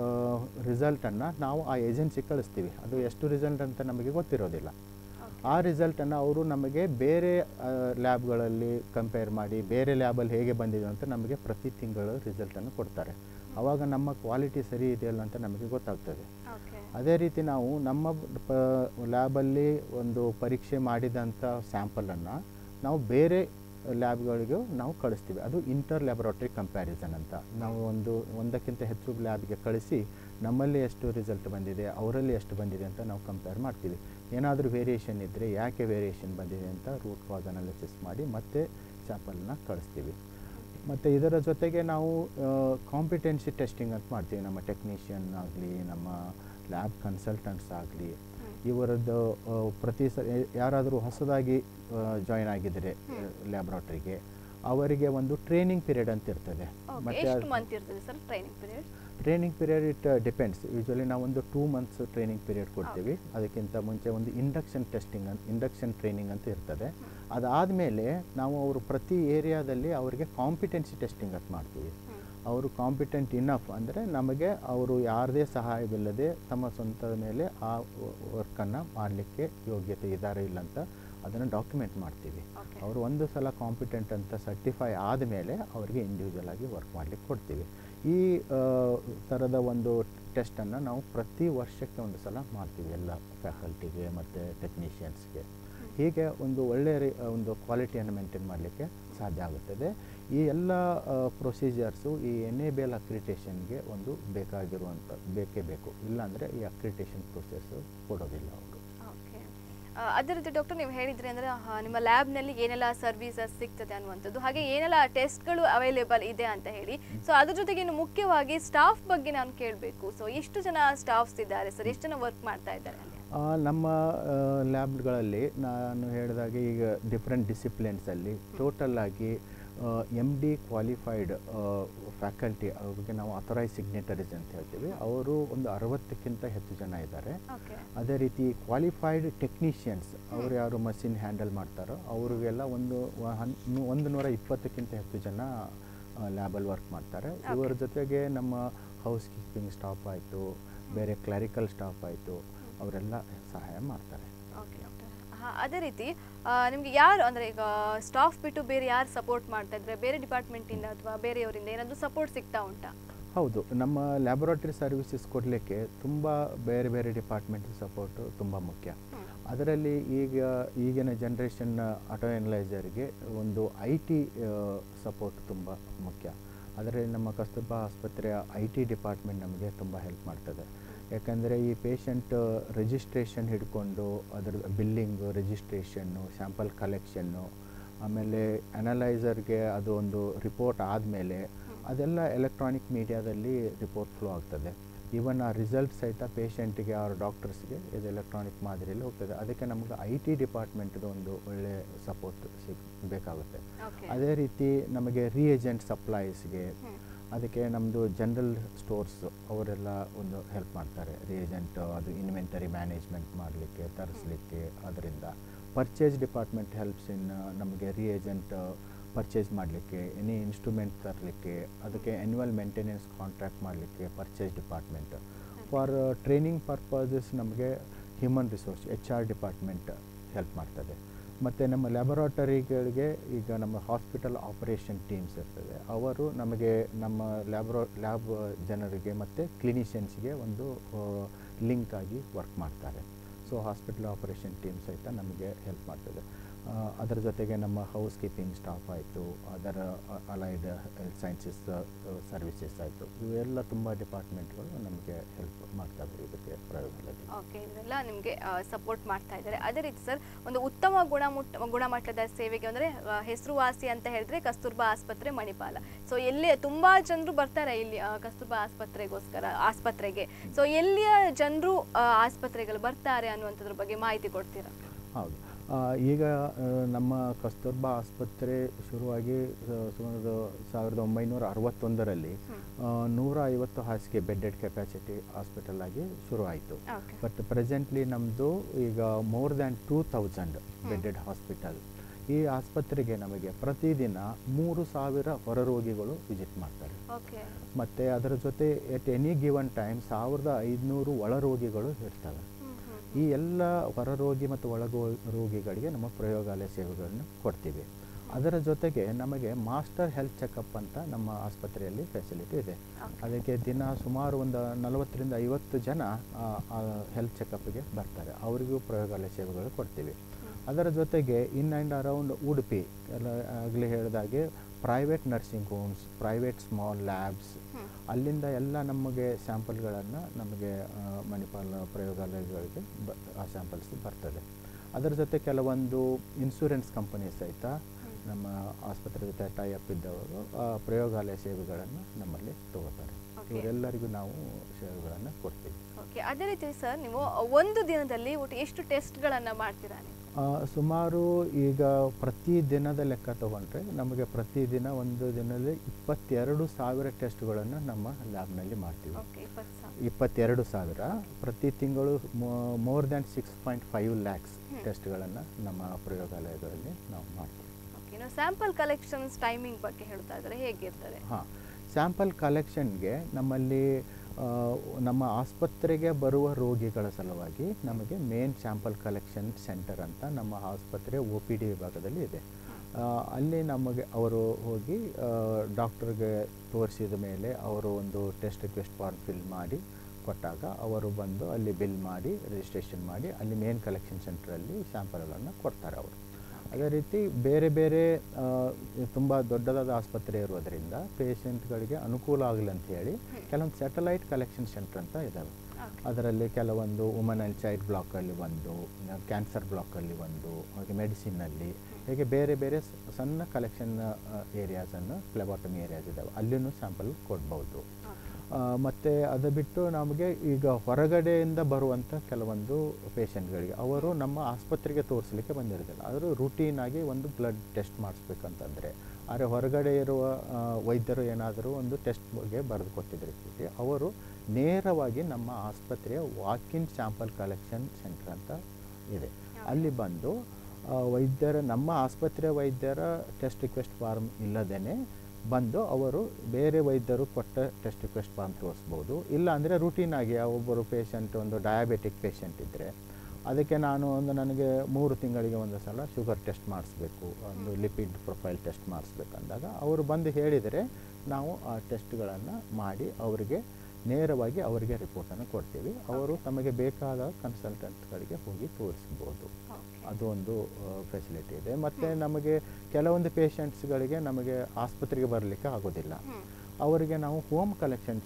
ರಿಸಲ್ಟನ್ನು ನಾವು ಆ ಏಜೆನ್ಸಿ ಕಳಿಸ್ತೀವಿ ಅದು ಎಷ್ಟು ರಿಸಲ್ಟ್ ಅಂತ ನಮಗೆ ಗೊತ್ತಿರೋದಿಲ್ಲ ಆ ರಿಸಲ್ಟನ್ನು ಅವರು ನಮಗೆ ಬೇರೆ ಲ್ಯಾಬ್ಗಳಲ್ಲಿ ಕಂಪೇರ್ ಮಾಡಿ ಬೇರೆ ಲ್ಯಾಬಲ್ಲಿ ಹೇಗೆ ಬಂದಿದೆ ಅಂತ ನಮಗೆ ಪ್ರತಿ ತಿಂಗಳು ರಿಸಲ್ಟನ್ನು ಕೊಡ್ತಾರೆ ಆವಾಗ ನಮ್ಮ ಕ್ವಾಲಿಟಿ ಸರಿ ಇದೆಯಲ್ಲ ಅಂತ ನಮಗೆ ಗೊತ್ತಾಗ್ತದೆ ಓಕೆ ಅದೇ ರೀತಿ ನಾವು ನಮ್ಮ ಪ ಲ್ಯಾಬಲ್ಲಿ ಒಂದು ಪರೀಕ್ಷೆ ಮಾಡಿದಂಥ ಸ್ಯಾಂಪಲನ್ನು ನಾವು ಬೇರೆ ಲ್ಯಾಬ್ಗಳಿಗೂ ನಾವು ಕಳಿಸ್ತೀವಿ ಅದು ಇಂಟರ್ ಲ್ಯಾಬೊರೇಟರಿ ಕಂಪ್ಯಾರಿಸನ್ ಅಂತ ನಾವು ಒಂದು ಒಂದಕ್ಕಿಂತ ಹೆಚ್ಚು ಲ್ಯಾಬ್ಗೆ ಕಳಿಸಿ ನಮ್ಮಲ್ಲಿ ಎಷ್ಟು ರಿಸಲ್ಟ್ ಬಂದಿದೆ ಅವರಲ್ಲಿ ಎಷ್ಟು ಬಂದಿದೆ ಅಂತ ನಾವು ಕಂಪೇರ್ ಮಾಡ್ತೀವಿ ಏನಾದರೂ ವೇರಿಯೇಷನ್ ಇದ್ದರೆ ಯಾಕೆ ವೇರಿಯೇಷನ್ ಬಂದಿದೆ ಅಂತ ರೂಟ್ ಕಾಸ್ ಅನಾಲಿಸಿಸ್ ಮಾಡಿ ಮತ್ತೆ ಸ್ಯಾಂಪಲ್ನ ಕಳಿಸ್ತೀವಿ ಮತ್ತು ಇದರ ಜೊತೆಗೆ ನಾವು ಕಾಂಪಿಟೆನ್ಸಿ ಟೆಸ್ಟಿಂಗ್ ಅಂತ ಮಾಡ್ತೀವಿ ನಮ್ಮ ಟೆಕ್ನಿಷಿಯನ್ ಆಗಲಿ ನಮ್ಮ ಲ್ಯಾಬ್ ಕನ್ಸಲ್ಟೆಂಟ್ಸ್ ಆಗಲಿ ಇವರದ್ದು ಆ, ಪ್ರತಿ ಸ ಯಾರಾದರೂ ಹೊಸದಾಗಿ ಜಾಯ್ನ್ ಆಗಿದ್ದರೆ ಲ್ಯಾಬ್ರಾಟ್ರಿಗೆ ಅವರಿಗೆ ಒಂದು ಟ್ರೈನಿಂಗ್ ಪೀರಿಯಡ್ ಅಂತ ಇರ್ತದೆ ಓಕೆ ಎಷ್ಟು ಮಂತ್ ಇರ್ತದೆ sir training period training period it depends usually ನಾವು ಒಂದು ಟೂ ಮಂತ್ಸ್ ಟ್ರೈನಿಂಗ್ ಪೀರಿಯಡ್ ಕೊಡ್ತೀವಿ ಅದಕ್ಕಿಂತ ಮುಂಚೆ ಒಂದು ಇಂಡಕ್ಷನ್ ಟೆಸ್ಟಿಂಗ್ ಅಂತ ಇಂಡಕ್ಷನ್ ಟ್ರೈನಿಂಗ್ ಅಂತ ಇರ್ತದೆ ಅದಾದಮೇಲೆ ನಾವು ಅವರು ಪ್ರತಿ ಏರಿಯಾದಲ್ಲಿ ಅವರಿಗೆ ಕಾಂಪಿಟೆನ್ಸಿ ಟೆಸ್ಟಿಂಗ್ ಅಂತ ಮಾಡ್ತೀವಿ ಅವರು ಕಾಂಪಿಟೆಂಟ್ ಇನಫ್ ಅಂದರೆ ನಮಗೆ ಅವರು ಯಾರದೇ ಸಹಾಯವಿಲ್ಲದೆ ತಮ್ಮ ಸ್ವಂತದ ಮೇಲೆ ಆ ವರ್ಕನ್ನು ಮಾಡಲಿಕ್ಕೆ ಯೋಗ್ಯತೆ ಇದ್ದಾರೆ ಇಲ್ಲ ಅಂತ ಅದನ್ನು ಡಾಕ್ಯುಮೆಂಟ್ ಮಾಡ್ತೀವಿ Okay. ಅವರು ಒಂದು ಸಲ ಕಾಂಪಿಟೆಂಟ್ ಅಂತ ಸರ್ಟಿಫೈ ಆದಮೇಲೆ ಅವರಿಗೆ ಇಂಡಿವಿಜುವಲ್ ಆಗಿ ವರ್ಕ್ ಮಾಡಲಿಕ್ಕೆ ಕೊಡ್ತೀವಿ ಈ ಆ, ಥರದ ಒಂದು ಟೆಸ್ಟನ್ನು ನಾವು ಪ್ರತಿ ವರ್ಷಕ್ಕೆ ಒಂದು ಸಲ ಮಾಡ್ತೀವಿ ಎಲ್ಲ ಫ್ಯಾಕಲ್ಟಿಗೆ ಮತ್ತು ಟೆಕ್ನಿಷಿಯನ್ಸ್ಗೆ ಹೀಗೆ ಒಂದು ಒಳ್ಳೆಯ ರೀ- ಒಂದು ಕ್ವಾಲಿಟಿಯನ್ನು ಮೇಂಟೈನ್ ಮಾಡಲಿಕ್ಕೆ ಸಾಧ್ಯ ಆಗುತ್ತದೆ ಈ ಎಲ್ಲ ಪ್ರೊಸೀಜರ್ಸು ಈ ಎನೇಬಲ್ ಅಕ್ರಿಟೇಷನ್ಗೆ ಒಂದು ಬೇಕಾಗಿರುವಂಥ ಬೇಕೇ ಬೇಕು ಇಲ್ಲಾಂದರೆ ಈ ಅಕ್ರಿಟೇಷನ್ ಪ್ರೊಸೆಸ್ಸು ಕೊಡೋದಿಲ್ಲ ಅವರು ಓಕೆ ಅದೇ ರೀತಿ ಡಾಕ್ಟರ್ ನೀವು ಹೇಳಿದ್ರಿ ಅಂದರೆ ನಿಮ್ಮ ಲ್ಯಾಬ್ನಲ್ಲಿ ಏನೆಲ್ಲ ಸರ್ವಿಸಸ್ ಸಿಗ್ತದೆ ಅನ್ನುವಂಥದ್ದು ಹಾಗೆ ಏನೆಲ್ಲ ಟೆಸ್ಟ್ಗಳು ಅವೈಲೇಬಲ್ ಇದೆ ಅಂತ ಹೇಳಿ ಸೊ ಅದ್ರ ಜೊತೆಗೆ ಇನ್ನು ಮುಖ್ಯವಾಗಿ ಸ್ಟಾಫ್ ಬಗ್ಗೆ ನಾನು ಕೇಳಬೇಕು ಸೊ ಎಷ್ಟು ಜನ ಸ್ಟಾಫ್ಸ್ ಇದ್ದಾರೆ ಸರ್ ಎಷ್ಟು ಜನ ವರ್ಕ್ ಮಾಡ್ತಾ ಇದ್ದಾರೆ ಅಲ್ಲಿ ಆ, ನಮ್ಮ ಲ್ಯಾಬ್ಗಳಲ್ಲಿ ನಾನು ಹೇಳಿದಾಗೆ ಈಗ ಡಿಫ್ರೆಂಟ್ ಡಿಸಿಪ್ಲಿನ್ಸಲ್ಲಿ ಟೋಟಲ್ ಆಗಿ ಎಮ್ ಡಿ ಕ್ವಾಲಿಫೈಡ್ ಫ್ಯಾಕಲ್ಟಿ ಅವ್ರಿಗೆ ನಾವು ಅಥರೈಸ್ ಸಿಗ್ನೇಟರೀಸ್ ಅಂತ ಹೇಳ್ತೀವಿ ಅವರು ಒಂದು ಅರವತ್ತಕ್ಕಿಂತ ಹೆಚ್ಚು ಜನ ಇದ್ದಾರೆ ಓಕೆ ಅದೇ ರೀತಿ ಕ್ವಾಲಿಫೈಡ್ ಟೆಕ್ನಿಷಿಯನ್ಸ್ ಅವರು ಯಾರು ಮಷಿನ್ ಹ್ಯಾಂಡಲ್ ಮಾಡ್ತಾರೋ ಅವರಿಗೆಲ್ಲ ಒಂದು ವ- ಹನ್- ನು- ಒಂದು ನೂರ ಇಪ್ಪತ್ತಕ್ಕಿಂತ ಹೆಚ್ಚು ಜನ ಲ್ಯಾಬಲ್ಲಿ ವರ್ಕ್ ಮಾಡ್ತಾರೆ ಇವರ ಜೊತೆಗೆ ನಮ್ಮ ಹೌಸ್ ಕೀಪಿಂಗ್ ಸ್ಟಾಫ್ ಆಯಿತು ಬೇರೆ ಕ್ಲರಿಕಲ್ ಸ್ಟಾಫ್ ಆಯಿತು ಅವರೆಲ್ಲ ಸಹಾಯ ಮಾಡ್ತಾರೆ ಓಕೆ ಡಾಕ್ಟರ್ ಹಾಂ ಅದೇ ರೀತಿ ನಿಮಗೆ ಯಾರು ಅಂದರೆ ಈಗ ಸ್ಟಾಫ್ ಬಿಟ್ಟು ಬೇರೆ ಯಾರು ಸಪೋರ್ಟ್ ಮಾಡ್ತಾ ಇದ್ರೆ ಬೇರೆ ಡಿಪಾರ್ಟ್ಮೆಂಟಿಂದ ಅಥವಾ ಬೇರೆಯವರಿಂದ ಏನಾದರೂ ಸಪೋರ್ಟ್ ಸಿಗ್ತಾ ಉಂಟಾ ಹೌದು ನಮ್ಮ ಲ್ಯಾಬೊರೇಟರಿ ಸರ್ವಿಸಸ್ ಕೊಡಲಿಕ್ಕೆ ತುಂಬ ಬೇರೆ ಬೇರೆ ಡಿಪಾರ್ಟ್ಮೆಂಟ್ ಸಪೋರ್ಟು ತುಂಬ ಮುಖ್ಯ ಅದರಲ್ಲಿ ಈಗ ಈಗಿನ ಜನ್ರೇಷನ್ ಆಟೋ ಎನಲೈಸರ್ಗೆ ಒಂದು ಐ ಟಿ ಸಪೋರ್ಟ್ ತುಂಬ ಮುಖ್ಯ ಅದರಲ್ಲಿ ನಮ್ಮ ಕಸ್ತೂರ್ಬಾ ಆಸ್ಪತ್ರೆಯ ಐ ಟಿ ಡಿಪಾರ್ಟ್ಮೆಂಟ್ ನಮಗೆ ತುಂಬ ಹೆಲ್ಪ್ ಮಾಡ್ತದೆ ಯಾಕಂದರೆ ಈ ಪೇಷಂಟ್ ರಿಜಿಸ್ಟ್ರೇಷನ್ ಹಿಡ್ಕೊಂಡು ಅದರ ಬಿಲ್ಲಿಂಗು ರಿಜಿಸ್ಟ್ರೇಷನ್ನು ಸ್ಯಾಂಪಲ್ ಕಲೆಕ್ಷನ್ನು ಆಮೇಲೆ ಅನಲೈಸರ್ಗೆ ಅದು ಒಂದು ರಿಪೋರ್ಟ್ ಆದಮೇಲೆ ಅದೆಲ್ಲ ಎಲೆಕ್ಟ್ರಾನಿಕ್ ಮೀಡಿಯಾದಲ್ಲಿ ರಿಪೋರ್ಟ್ ಫ್ಲೋ ಆಗ್ತದೆ ಈವನ್ ಆ ರಿಸಲ್ಟ್ ಸಹಿತ ಪೇಷಂಟಿಗೆ ಅವ್ರ ಡಾಕ್ಟರ್ಸ್ಗೆ ಇದು ಎಲೆಕ್ಟ್ರಾನಿಕ್ ಮಾದರಿಯಲ್ಲಿ ಹೋಗ್ತದೆ ಅದಕ್ಕೆ ನಮಗೆ ಐ ಟಿ ಡಿಪಾರ್ಟ್ಮೆಂಟ್ದು ಒಂದು ಒಳ್ಳೆ ಸಪೋರ್ಟ್ ಸಿಗ್ ಬೇಕಾಗುತ್ತೆ ಓಕೆ ಅದೇ ರೀತಿ ನಮಗೆ ರಿಯೇಜೆಂಟ್ ಸಪ್ಲೈಸ್ಗೆ ಅದಕ್ಕೆ ನಮ್ಮದು ಜನರಲ್ ಸ್ಟೋರ್ಸ್ ಅವರೆಲ್ಲ ಒಂದು ಹೆಲ್ಪ್ ಮಾಡ್ತಾರೆ ರಿಯೇಜೆಂಟ್ ಅದು ಇನ್ವೆಂಟರಿ ಮ್ಯಾನೇಜ್ಮೆಂಟ್ ಮಾಡಲಿಕ್ಕೆ ತರಿಸ್ಲಿಕ್ಕೆ ಅದರಿಂದ ಪರ್ಚೇಸ್ ಡಿಪಾರ್ಟ್ಮೆಂಟ್ ಹೆಲ್ಪ್ಸ್ ಇನ್ ನಮಗೆ ರಿಯೇಜೆಂಟ್ ಪರ್ಚೇಸ್ ಮಾಡಲಿಕ್ಕೆ ಎನಿ ಇನ್ಸ್ಟ್ರೂಮೆಂಟ್ ತರಲಿಕ್ಕೆ ಅದಕ್ಕೆ ಆ್ಯನ್ಯುವಲ್ ಮೇಂಟೆನೆನ್ಸ್ ಕಾಂಟ್ರಾಕ್ಟ್ ಮಾಡಲಿಕ್ಕೆ purchase department for training purposes ನಮಗೆ human resource H R department help ಮಾಡ್ತದೆ ಮತ್ತು ನಮ್ಮ ಲ್ಯಾಬೊರೇಟರಿಗಳಿಗೆ ಈಗ ನಮ್ಮ ಹಾಸ್ಪಿಟಲ್ ಆಪರೇಷನ್ ಟೀಮ್ಸ್ ಇರ್ತದೆ ಅವರು ನಮಗೆ ನಮ್ಮ ಲ್ಯಾಬ್ರೋ ಲ್ಯಾಬ್ ಜನರಿಗೆ ಮತ್ತು ಕ್ಲಿನಿಷಿಯನ್ಸ್ಗೆ ಒಂದು ಲಿಂಕ್ ಆಗಿ ವರ್ಕ್ ಮಾಡ್ತಾರೆ ಸೊ ಹಾಸ್ಪಿಟಲ್ ಆಪರೇಷನ್ ಟೀಮ್ ಸಹಿತ ನಮಗೆ ಹೆಲ್ಪ್ ಮಾಡ್ತದೆ ಆ, ಅದರ ಜೊತೆಗೆ ನಮ್ಮ ಹೌಸ್ ಕೀಪಿಂಗ್ ಸ್ಟಾಫ್ ಆಯಿತು ಅದರ ಅಲೈಡ್ ಹೆಲ್ತ್ ಸೈನ್ಸಸ್ ಸರ್ವಿಸಸ್ ಆಯಿತು ಇವೆಲ್ಲ ತುಂಬ ಡಿಪಾರ್ಟ್ಮೆಂಟ್ಗಳು ನಮಗೆ ಹೆಲ್ಪ್ ಮಾಡ್ತವೆ ಇದಕ್ಕೆ ಪ್ರಯೋಗದಲ್ಲಿ ಓಕೆ ಇದೆಲ್ಲ ನಿಮಗೆ ಸಪೋರ್ಟ್ ಮಾಡ್ತಾ ಇದ್ದಾರೆ ಅದೇ ರೀತಿ ಸರ್ ಒಂದು ಉತ್ತಮ ಗುಣಮಟ್ಟ ಗುಣಮಟ್ಟದ ಸೇವೆಗೆ ಅಂದರೆ ಹೆಸರುವಾಸಿ ಅಂತ ಹೇಳಿದ್ರೆ ಕಸ್ತೂರ್ಬಾ ಆಸ್ಪತ್ರೆ ಮಣಿಪಾಲ ಸೊ ಎಲ್ಲಿ ತುಂಬಾ ಜನರು ಬರ್ತಾರೆ ಇಲ್ಲಿ ಆ, ಕಸ್ತೂರ್ಬಾ ಆಸ್ಪತ್ರೆಗೋಸ್ಕರ ಆಸ್ಪತ್ರೆಗೆ ಸೊ ಎಲ್ಲಿಯ ಜನರು ಆಸ್ಪತ್ರೆಗಳು ಬರ್ತಾರೆ ಅನ್ನುವಂಥದ್ರ ಬಗ್ಗೆ ಮಾಹಿತಿ ಕೊಡ್ತೀರಾ ಹೌದು ಆ, ಈಗ ಆ, ನಮ್ಮ ಕಸ್ತೂರ್ಬಾ ಆಸ್ಪತ್ರೆ ಶುರುವಾಗಿ ಆ, ಸುಮಾರು ಸಾವಿರದ ಒಂಬೈನೂರ ಅರವತ್ತೊಂದರಲ್ಲಿ ಆ, ನೂರ ಐವತ್ತು ಹಾಸಿಗೆ ಬೆಡ್ಡೆಡ್ ಕೆಪಾಸಿಟಿ ಹಾಸ್ಪಿಟಲ್ ಆಗಿ ಶುರುವಾಯಿತು ಓಕೆ ಬಟ್ ಪ್ರೆಸೆಂಟ್ಲಿ ನಮ್ಮದು ಈಗ more than two thousand bedded hospital ಈ ಆಸ್ಪತ್ರೆಗೆ ನಮಗೆ ಪ್ರತಿದಿನ ಮೂರು ಸಾವಿರ ಹೊರ ರೋಗಿಗಳು ವಿಸಿಟ್ ಮಾಡ್ತಾರೆ ಓಕೆ ಮತ್ತು ಅದರ ಜೊತೆ ಎಟ್ ಎನಿ ಗಿವನ್ ಟೈಮ್ ಸಾವಿರದ ಐದುನೂರು ಒಳ ರೋಗಿಗಳು ಇರ್ತವೆ ಈ ಎಲ್ಲ ಹೊರ ರೋಗಿ ಮತ್ತು ಒಳಗೋ ರೋಗಿಗಳಿಗೆ ನಮ್ಮ ಪ್ರಯೋಗಾಲಯ ಸೇವೆಗಳನ್ನು ಕೊಡ್ತೀವಿ ಅದರ ಜೊತೆಗೆ ನಮಗೆ ಮಾಸ್ಟರ್ ಹೆಲ್ತ್ ಚೆಕಪ್ ಅಂತ ನಮ್ಮ ಆಸ್ಪತ್ರೆಯಲ್ಲಿ ಫೆಸಿಲಿಟಿ ಇದೆ ಅದಕ್ಕೆ ದಿನ ಸುಮಾರು ಒಂದು ನಲವತ್ತರಿಂದ ಐವತ್ತು ಜನ ಹೆಲ್ತ್ ಚೆಕಪ್ಗೆ ಬರ್ತಾರೆ ಅವರಿಗೂ ಪ್ರಯೋಗಾಲಯ ಸೇವೆಗಳು ಕೊಡ್ತೀವಿ ಅದರ ಜೊತೆಗೆ ಇನ್ ಆ್ಯಂಡ್ ಅರೌಂಡ್ ಉಡುಪಿ ಎಲ್ಲ ಆಗಲೇ ಹೇಳಿದಾಗೆ private nursing homes private small labs ಅಲ್ಲಿಂದ ಎಲ್ಲ ನಮಗೆ ಸ್ಯಾಂಪಲ್ಗಳನ್ನು ನಮಗೆ ಆ, ಮಣಿಪಾಲ್ ಪ್ರಯೋಗಾಲಯಗಳಿಗೆ ಬ ಆ ಸ್ಯಾಂಪಲ್ಸ್ ಬರ್ತದೆ ಅದರ ಜೊತೆ ಕೆಲವೊಂದು ಇನ್ಶೂರೆನ್ಸ್ ಕಂಪನಿ ಸಹಿತ ನಮ್ಮ ಆಸ್ಪತ್ರೆ ಜೊತೆ ಟೈ ಅಪ್ ಇದ್ದವರು ಆ ಪ್ರಯೋಗಾಲಯ ಸೇವೆಗಳನ್ನು ನಮ್ಮಲ್ಲಿ ತಗೋತಾರೆ Okay. ಇವರೆಲ್ಲರಿಗೂ ನಾವು ಸೇವೆಗಳನ್ನು ಕೊಡ್ತೀವಿ ಓಕೆ ಅದೇ ರೀತಿ ಸರ್ ನೀವು ಒಂದು ದಿನದಲ್ಲಿ ಒಟ್ಟು ಎಷ್ಟು ಟೆಸ್ಟ್ಗಳನ್ನು ಮಾಡ್ತೀರಾ ನೀವು ಆ, ಸುಮಾರು ಈಗ ಪ್ರತಿ ದಿನದ ಲೆಕ್ಕ ತಗೊಂಡ್ರೆ ನಮಗೆ ಪ್ರತಿದಿನ ಒಂದು ದಿನದಲ್ಲಿ ಇಪ್ಪತ್ತೆರಡು ಸಾವಿರ ಟೆಸ್ಟ್ಗಳನ್ನು ನಮ್ಮ ಲ್ಯಾಬ್ನಲ್ಲಿ ಮಾಡ್ತೀವಿ ಓಕೆ ಇಪ್ಪತ್ತು ಸಾವಿರ ಇಪ್ಪತ್ತೆರಡು ಸಾವಿರ ಪ್ರತಿ ತಿಂಗಳು more than six point five lakhs ಟೆಸ್ಟ್ಗಳನ್ನು ನಮ್ಮ ಪ್ರಯೋಗಾಲಯಗಳಲ್ಲಿ ನಾವು ಮಾಡ್ತೀವಿ ಓಕೆ ಇನ್ನು ಸ್ಯಾಂಪಲ್ ಕಲೆಕ್ಷನ್ಸ್ ಟೈಮಿಂಗ್ ಬಗ್ಗೆ ಹೇಳ್ತಾ ಇದ್ದಾರೆ ಹೇಗಿರ್ತದೆ ಹಾಂ ಸ್ಯಾಂಪಲ್ ಕಲೆಕ್ಷನ್ಗೆ ನಮ್ಮಲ್ಲಿ ಆ, ನಮ್ಮ ಆಸ್ಪತ್ರೆಗೆ ಬರುವ ರೋಗಿಗಳ ಸಲುವಾಗಿ ನಮಗೆ ಮೇನ್ ಸ್ಯಾಂಪಲ್ ಕಲೆಕ್ಷನ್ ಸೆಂಟರ್ ಅಂತ ನಮ್ಮ ಆಸ್ಪತ್ರೆ ಒ ಪಿ ಡಿ ವಿಭಾಗದಲ್ಲಿ ಇದೆ ಆ, ಅಲ್ಲಿ ನಮಗೆ ಅವರು ಹೋಗಿ ಡಾಕ್ಟರ್ಗೆ ತೋರಿಸಿದ ಮೇಲೆ ಅವರು ಒಂದು ಟೆಸ್ಟ್ ರಿಕ್ವೆಸ್ಟ್ ಫಾರ್ಮ್ ಫಿಲ್ ಮಾಡಿ ಕೊಟ್ಟಾಗ ಅವರು ಬಂದು ಅಲ್ಲಿ ಬಿಲ್ ಮಾಡಿ ರಿಜಿಸ್ಟ್ರೇಷನ್ ಮಾಡಿ ಅಲ್ಲಿ ಮೇನ್ ಕಲೆಕ್ಷನ್ ಸೆಂಟ್ರಲ್ಲಿ ಸ್ಯಾಂಪಲ್ಗಳನ್ನು ಕೊಡ್ತಾರೆ ಅವರು ಅದೇ ರೀತಿ ಬೇರೆ ಬೇರೆ ತುಂಬ ದೊಡ್ಡದಾದ ಆಸ್ಪತ್ರೆ ಇರೋದರಿಂದ ಪೇಷಂಟ್ಗಳಿಗೆ ಅನುಕೂಲ ಆಗಲಿ ಅಂತ ಹೇಳಿ ಕೆಲವೊಂದು ಸ್ಯಾಟಲೈಟ್ ಕಲೆಕ್ಷನ್ ಸೆಂಟರ್ ಅಂತ ಇದ್ದಾವೆ ಅದರಲ್ಲಿ ಕೆಲವೊಂದು ವುಮನ್ ಆ್ಯಂಡ್ ಚೈಲ್ಡ್ ಬ್ಲಾಕಲ್ಲಿ ಒಂದು ಕ್ಯಾನ್ಸರ್ ಬ್ಲಾಕಲ್ಲಿ ಒಂದು ಹಾಗೆ ಮೆಡಿಸಿನ್ನಲ್ಲಿ ಹೀಗೆ ಬೇರೆ ಬೇರೆ ಸ- ಸಣ್ಣ ಕಲೆಕ್ಷನ್ ಏರಿಯಾಸನ್ನು ಫ್ಲೆಬಾಟಮಿ ಏರಿಯಾಸ್ ಇದ್ದಾವೆ ಅಲ್ಲಿನೂ ಸ್ಯಾಂಪಲ್ ಕೊಡ್ಬೋದು ಮತ್ತು ಅದು ಬಿಟ್ಟು ನಮಗೆ ಈಗ ಹೊರಗಡೆಯಿಂದ ಬರುವಂಥ ಕೆಲವೊಂದು ಪೇಷಂಟ್ಗಳಿಗೆ ಅವರು ನಮ್ಮ ಆಸ್ಪತ್ರೆಗೆ ತೋರಿಸಲಿಕ್ಕೆ ಬಂದಿರೋದಿಲ್ಲ ಆದರೂ ರೂಟೀನ್ ಆಗಿ ಒಂದು ಬ್ಲಡ್ ಟೆಸ್ಟ್ ಮಾಡಿಸ್ಬೇಕಂತಂದರೆ ಆದರೆ ಹೊರಗಡೆ ಇರುವ ಆ, ವೈದ್ಯರು ಏನಾದರೂ ಒಂದು ಟೆಸ್ಟ್ಗೆ ಬರೆದು ಕೊಟ್ಟಿದ್ರೆ ಚೀಟಿ ಅವರು ನೇರವಾಗಿ ನಮ್ಮ ಆಸ್ಪತ್ರೆಯ ವಾಕಿನ್ ಸ್ಯಾಂಪಲ್ ಕಲೆಕ್ಷನ್ ಸೆಂಟರ್ ಅಂತ ಇದೆ ಅಲ್ಲಿ ಬಂದು ಆ, ವೈದ್ಯರ ನಮ್ಮ ಆಸ್ಪತ್ರೆ ವೈದ್ಯರ ಟೆಸ್ಟ್ ರಿಕ್ವೆಸ್ಟ್ ಫಾರ್ಮ್ ಇಲ್ಲದೇ ಬಂದು ಅವರು ಬೇರೆ ವೈದ್ಯರು ಕೊಟ್ಟ ಟೆಸ್ಟ್ ರಿಕ್ವೆಸ್ಟ್ ಫಾರ್ಮ್ ತೋರಿಸ್ಬೋದು ಇಲ್ಲ ಅಂದರೆ ರೂಟೀನಾಗಿ ಒಬ್ಬರು ಪೇಷಂಟ್ ಒಂದು ಡಯಾಬಿಟಿಕ್ ಪೇಷಂಟ್ ಇದ್ದರೆ ಅದಕ್ಕೆ ನಾನು ಒಂದು ನನಗೆ ಮೂರು ತಿಂಗಳಿಗೆ ಒಂದು ಸಲ ಶುಗರ್ ಟೆಸ್ಟ್ ಮಾಡಿಸ್ಬೇಕು ಒಂದು ಲಿಪಿಡ್ ಪ್ರೊಫೈಲ್ ಟೆಸ್ಟ್ ಮಾಡಿಸ್ಬೇಕಂದಾಗ ಅವರು ಬಂದು ಹೇಳಿದರೆ ನಾವು ಆ ಟೆಸ್ಟ್ಗಳನ್ನು ಮಾಡಿ ಅವರಿಗೆ ನೇರವಾಗಿ ಅವರಿಗೆ ರಿಪೋರ್ಟನ್ನು ಕೊಡ್ತೀವಿ ಅವರು ತಮಗೆ ಬೇಕಾದ ಕನ್ಸಲ್ಟೆಂಟ್ಗಳಿಗೆ ಹೋಗಿ ತೋರಿಸ್ಬೋದು ಅದು ಒಂದು ಫೆಸಿಲಿಟಿ ಇದೆ ಮತ್ತು ನಮಗೆ ಕೆಲವೊಂದು ಪೇಷಂಟ್ಸ್ಗಳಿಗೆ ನಮಗೆ ಆಸ್ಪತ್ರೆಗೆ ಬರಲಿಕ್ಕೆ ಆಗೋದಿಲ್ಲ ಅವರಿಗೆ ನಾವು ಹೋಮ್ ಕಲೆಕ್ಷನ್